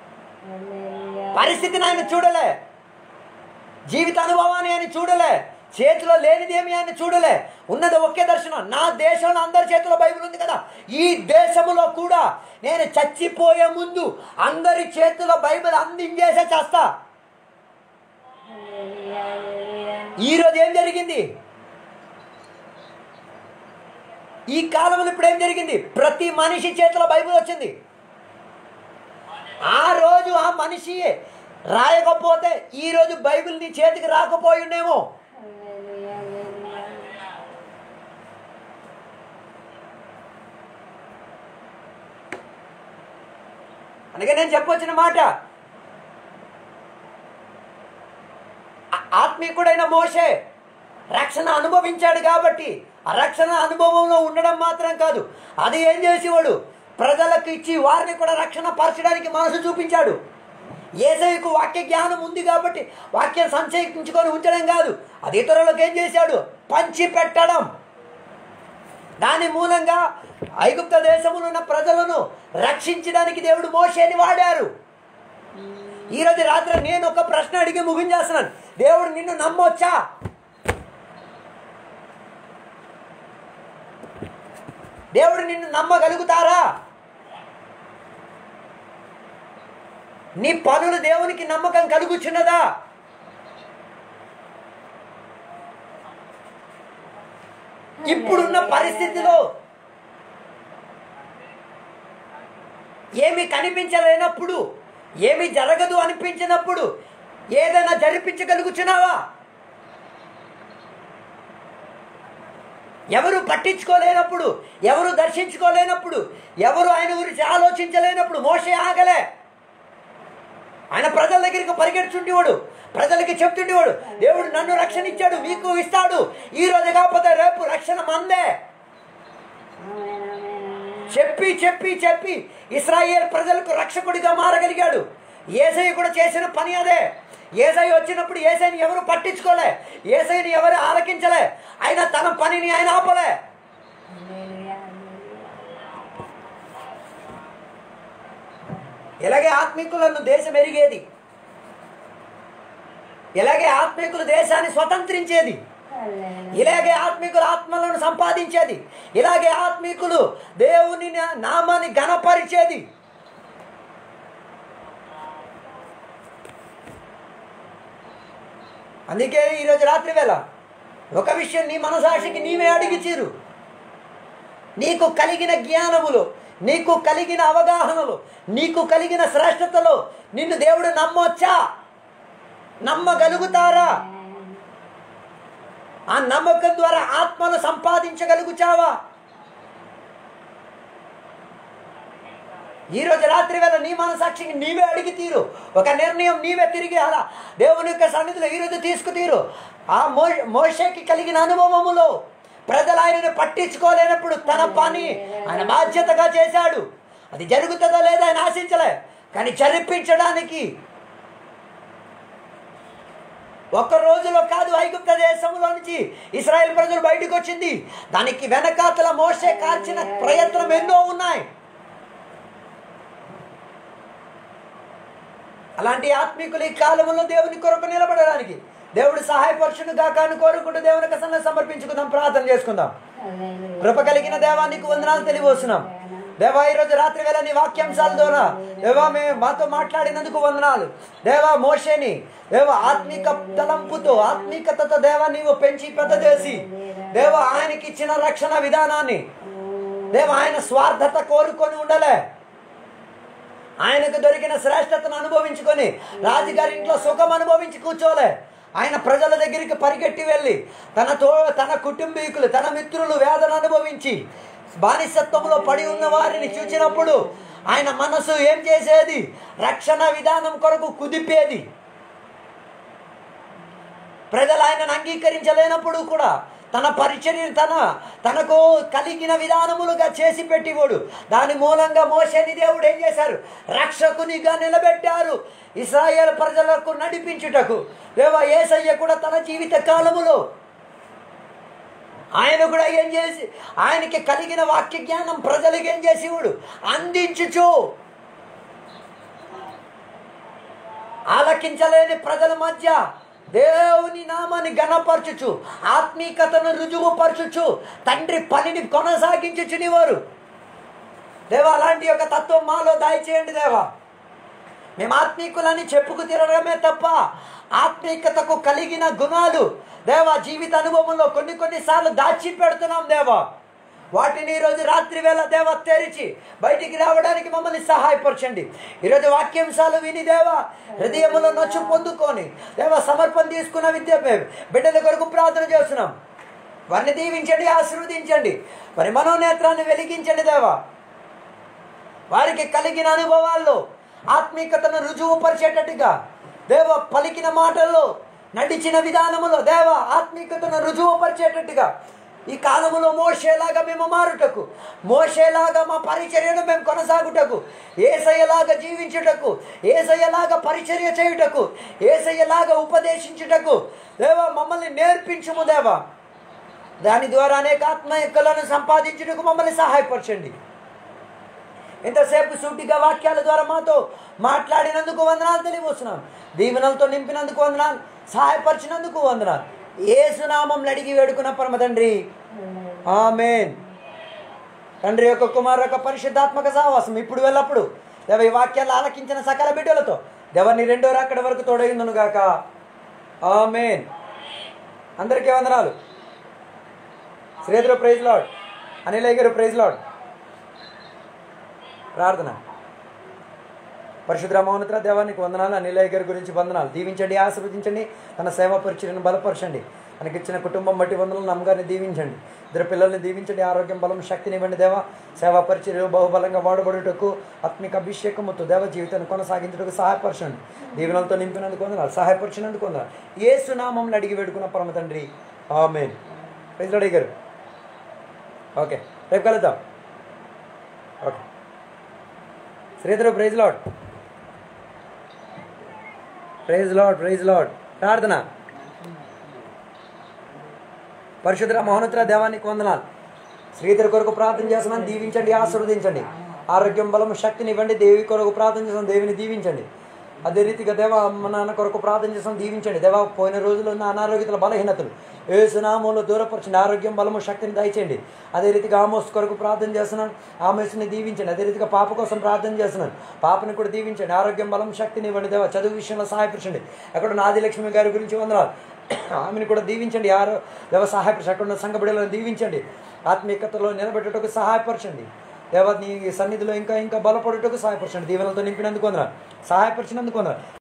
హల్లెలూయా. పరిస్థితిని ఆయన చూడలే జీవిత అనుభవాన్ని ఆయన చూడలే చేతిలో లేనిది ఏమి ఆయన చూడలే ఉన్నది ఒకే దర్శనం నా దేశంలో అందరి చేతిలో బైబిల్ ఉంది కదా ఈ దేశంలో కూడా నేను చచ్చిపోయే ముందు అందరి చేతిలో బైబిల్ అందించేసే చేస్తా హల్లెలూయా, హల్లెలూయా. ఈరోజు ఏం జరిగింది ఈ కాలంలో ఇప్పుడు ఏం జరిగింది ప్రతి మనిషి చేతిలో బైబిల్ వచ్చింది ఆ రోజు ఆ మనిషి రాయకపోతే ఈ రోజు బైబిల్ నీ చేతికి రాకపోయి ఉండేమో హల్లెలూయా, హల్లెలూయా. అందుకే నేను చెప్పొచ్చిన మాట ఆ- ఆత్మీకుడైన మోషే రక్షణ అనుభవించాడు కాబట్టి ఆ రక్షణ అనుభవంలో ఉండడం మాత్రం కాదు అది ఏం చేసేవాడు ప్రజలకు ఇచ్చి వారిని కూడా రక్షణ పరచడానికి మనసు చూపించాడు ఏసైకు వాక్య జ్ఞానం ఉంది కాబట్టి వాక్యం సంచయించుకొని ఉంచడం కాదు అది ఇతరులకు ఏం చేశాడు పంచి పెట్టడం దాని మూలంగా ఐగుప్త దేశంలో ఉన్న ప్రజలను రక్షించడానికి దేవుడు మోషేని వాడారు ఈరోజు రాత్రి నేను ఒక ప్రశ్న అడిగి ముగించేస్తున్నాను దేవుడు నిన్ను నమ్మొచ్చా దేవుడు నిన్ను నమ్మగలుగుతారా నీ పనులు దేవునికి నమ్మకం కలుగుచున్నదా ఇప్పుడున్న పరిస్థితిలో ఏమి కనిపించలేనప్పుడు ఏమి జరగదు అనిపించినప్పుడు ఏదైనా జరిపించగలుగుచున్నావా ఎవరు పట్టించుకోలేనప్పుడు ఎవరు దర్శించుకోలేనప్పుడు ఎవరు ఆయన గురించి ఆలోచించలేనప్పుడు మోసే ఆగలే ఆయన ప్రజల దగ్గరికి పరిగెడుచుండేవాడు ప్రజలకి చెప్తుండేవాడు దేవుడు నన్ను రక్షణ ఇచ్చాడు మీకు ఇస్తాడు ఈ రోజు కాకపోతే రేపు రక్షణ మందే ఆమేన్, ఆమేన్, ఆమేన్. చెప్పి చెప్పి చెప్పి ఇస్రాయేల్ ప్రజలకు రక్షకుడిగా మారగలిగాడు ఏసై కూడా చేసిన పని అదే ఏసై వచ్చినప్పుడు ఏసైని ఎవరు పట్టించుకోలే ఏసైని ఎవరు ఆలకించలే ఆయన తన పనిని ఆయన ఆపలే హల్లెలూయా, హల్లెలూయా. ఇలాగే ఆత్మికులను దేశం ఎరిగేది ఇలాగే ఆత్మికులు దేశాన్ని స్వతంత్రించేది హల్లెలూయా. ఇలాగే ఆత్మికులు ఆత్మలను సంపాదించేది ఇలాగే ఆత్మికులు దేవుని నా- నామాన్ని గణపరిచేది అందుకే ఈరోజు రాత్రి వేళ ఒక విషయం నీ మనసాక్షికి నీవే అడిగిచీరు నీకు కలిగిన జ్ఞానములు నీకు కలిగిన అవగాహనలు నీకు కలిగిన శ్రేష్టతలో నిన్ను దేవుడు నమ్మొచ్చా నమ్మగలుగుతారా ఆ నమ్మకం ద్వారా ఆత్మను సంపాదించగలుగుచావా ఈ రోజు రాత్రి వేళ నీ మనసాక్షికి నీవే అడిగి తీరు ఒక నిర్ణయం నీవే తిరిగి అలా దేవుని యొక్క సన్నిధిలో ఈరోజు తీసుకు తీరు ఆ మో మోషకి కలిగిన అనుభవములో ప్రజలు ఆయనను పట్టించుకోలేనప్పుడు తన పని ఆయన బాధ్యతగా చేశాడు అది జరుగుతుందో లేదో ఆయన ఆశించలే కానీ జరిపించడానికి ఒక్క రోజులో కాదు ఐగుప్త దేశంలో నుంచి ఇస్రాయేల్ ప్రజలు బయటకు వచ్చింది దానికి వెనకాతల మోసే కార్చిన ప్రయత్నం ఎన్నో ఉన్నాయి అలాంటి ఆత్మీకులు ఈ కాలంలో దేవుని కొరకు నిలబడడానికి దేవుడు సహాయపరుషును గాక అని కోరుకుంటూ దేవుని కసంగా సమర్పించుకుందాం ప్రార్థన చేసుకుందాం హల్లెలూయా. కృప కలిగిన దేవా నీకు వందనాలు తెలియవస్తున్నాం దేవా ఈరోజు రాత్రి వేళ నీ వాక్యాంశాల ద్వారా దేవా మేము మాతో మాట్లాడినందుకు వందనాలు దేవా మోషేని దేవా ఆత్మిక తలంపుతో ఆత్మికతతో దేవా నీవు పెంచి పెద్ద చేసి దేవా ఆయనకి ఇచ్చిన రక్షణ విధానాన్ని దేవా ఆయన స్వార్థత కోరుకొని ఉండలే ఆయనకు దొరికిన శ్రేష్టతను అనుభవించుకొని రాజుగారి ఇంట్లో సుఖం అనుభవించి కూర్చోలే ఆయన ప్రజల దగ్గరికి పరిగెట్టి వెళ్ళి తన తో తన కుటుంబీకులు తన మిత్రులు వేదన అనుభవించి బానిసత్వంలో పడి ఉన్న వారిని చూచినప్పుడు ఆయన మనసు ఏం చేసేది రక్షణ విధానం కొరకు కుదిపేది ప్రజలు ఆయనను అంగీకరించలేనప్పుడు కూడా తన పరిచర్య తన తనకు కలిగిన విధానములుగా చేసి పెట్టివాడు దాని మూలంగా మోసేని దేవుడు ఏం చేశారు రక్షకునిగా నిలబెట్టారు ఇస్రాయేల్ ప్రజలకు నడిపించుటకు దేవా ఏసయ్య కూడా తన జీవిత కాలములో ఆయన కూడా ఏం చేసి ఆయనకి కలిగిన వాక్య జ్ఞానం ప్రజలకు ఏం చేసేవాడు అందించుచు ఆలకించలేని ప్రజల మధ్య దేవుని నామాన్ని గణపరచుచు ఆత్మీకతను రుజువు పరచుచు తండ్రి పనిని కొనసాగించుచుని వారు దేవా అలాంటి యొక్క తత్వం మాలో దయచేయండి దేవా మేము ఆత్మీకులని చెప్పుకు తిరగడమే తప్ప ఆత్మీకతకు కలిగిన గుణాలు దేవా జీవిత అనుభవంలో కొన్ని కొన్నిసార్లు దాచి పెడుతున్నాం దేవా వాటిని ఈరోజు రాత్రి వేళ దేవ తెరిచి బయటికి రావడానికి మమ్మల్ని సహాయపరచండి ఈరోజు వాక్యాంశాలు విని దేవా హృదయములో నొచ్చు పొందుకొని దేవ సమర్పణ తీసుకున్న విద్య బిడ్డల కొరకు ప్రార్థన చేస్తున్నాం వారిని దీవించండి ఆశీర్వదించండి వారి మనోనేత్రాన్ని వెలిగించండి దేవా వారికి కలిగిన అనుభవాల్లో ఆత్మీకతను రుజువు పరిచేటట్టుగా దేవ పలికిన మాటల్లో నడిచిన విధానములో దేవ ఆత్మీకతను రుజువు పరిచేటట్టుగా ఈ కాలములో మోసేలాగా మేము మారుటకు మోసేలాగా మా పరిచర్యను మేము కొనసాగుటకు ఏసయ్యలాగా జీవించుటకు ఏసయ్యలాగా పరిచర్య చేయుటకు ఏసయ్యలాగా ఉపదేశించుటకు దేవా మమ్మల్ని నేర్పించుము దేవా దాని ద్వారా అనేక ఆత్మయక్కలను సంపాదించుటకు మమ్మల్ని సహాయపరచండి ఎంతసేపు సూటిగా వాక్యాల ద్వారా మాతో మాట్లాడినందుకు వందనాలు తెలియవస్తున్నాం దీవెనలతో నింపినందుకు వందనాలు సహాయపరిచినందుకు వందనాలు ఏసునామం అడిగి వేడుకున్న పరమ తండ్రి ఆమెన్ తండ్రి యొక్క కుమారు యొక్క పరిశుద్ధాత్మక సహవాసం ఇప్పుడు వెళ్ళప్పుడు దేవ ఈ వాక్యాలు ఆలకించిన సకల బిడ్డలతో దేవని రెండో రాకడ వరకు తోడైందును గాక ఆమెన్ అందరికీ వందనాలు శ్రీధరు ప్రైజ్ లాడ్ అనిలయ్య గారు ప్రైజ్ లాడ్ ప్రార్థన పరిశుద్ధ మౌనత్ర దేవానికి వందనాలు అనిలయ్య గారి గురించి వందనాలు దీవించండి ఆశీర్వదించండి తన సేవా పరిచయను బలపరచండి తనకి ఇచ్చిన కుటుంబం బట్టి వందనాలు నమ్మగారిని దీవించండి ఇద్దరు పిల్లల్ని దీవించండి ఆరోగ్యం బలం శక్తిని ఇవ్వండి దేవా సేవా పరిచర్యలు బహుబలంగా వాడబడుటకు ఆత్మిక అభిషేకముతో దేవ జీవితాన్ని కొనసాగించుటకు సహాయపరచండి దీవెనలతో నింపినందుకు వందనాలు సహాయపరిచినందుకు వందనాలు ఏ సునామంలో అడిగి వేడుకున్న పరమ తండ్రి ఆమెన్ ప్రైజ్ గారు ఓకే రేపు కలుద్దాం okay Sridhar praise Lord praise Lord praise Lord ప్రార్థన పరిశుద్ధ మహోన్నతుల దేవానికి వందనాలు శ్రీధర్ కొరకు ప్రార్థన చేస్తున్నాను దీవించండి ఆశీర్వదించండి ఆరోగ్యం బలం శక్తిని ఇవ్వండి దేవి కొరకు ప్రార్థన చేస్తాం దేవిని దీవించండి అదే రీతిగా దేవ అమ్మ నాన్న కొరకు ప్రార్థన చేస్తాం దీవించండి దేవ పోయిన రోజుల్లో ఉన్న అనారోగ్యతల బలహీనతలు ఏ సునామంలో దూరపరచండి ఆరోగ్యం బలము శక్తిని దయచేయండి అదే రీతిగా ఆమోస్ కొరకు ప్రార్థన చేస్తున్నాను ఆమోస్ని దీవించండి అదే రీతిగా పాప కోసం ప్రార్థన చేస్తున్నాను పాపని కూడా దీవించండి ఆరోగ్యం బలం శక్తిని ఇవ్వండి దేవ చదువు విషయంలో సహాయపరచండి అక్కడ నాదిలక్ష్మి గారి గురించి వందనాలు ఆమెను కూడా దీవించండి ఆరో దేవ సహాయపరచండి అక్కడ ఉన్న సంఘ బిడ్డలను దీవించండి ఆత్మీయతలో నిలబెట్టుటకు సహాయపరచండి దేవ నీ సన్నిధిలో ఇంకా ఇంకా బలపడుటకు సహాయపరచండి దీవెనలతో నింపినందుకు వందనాలు సహాయపరిచినందుకు వందనాలు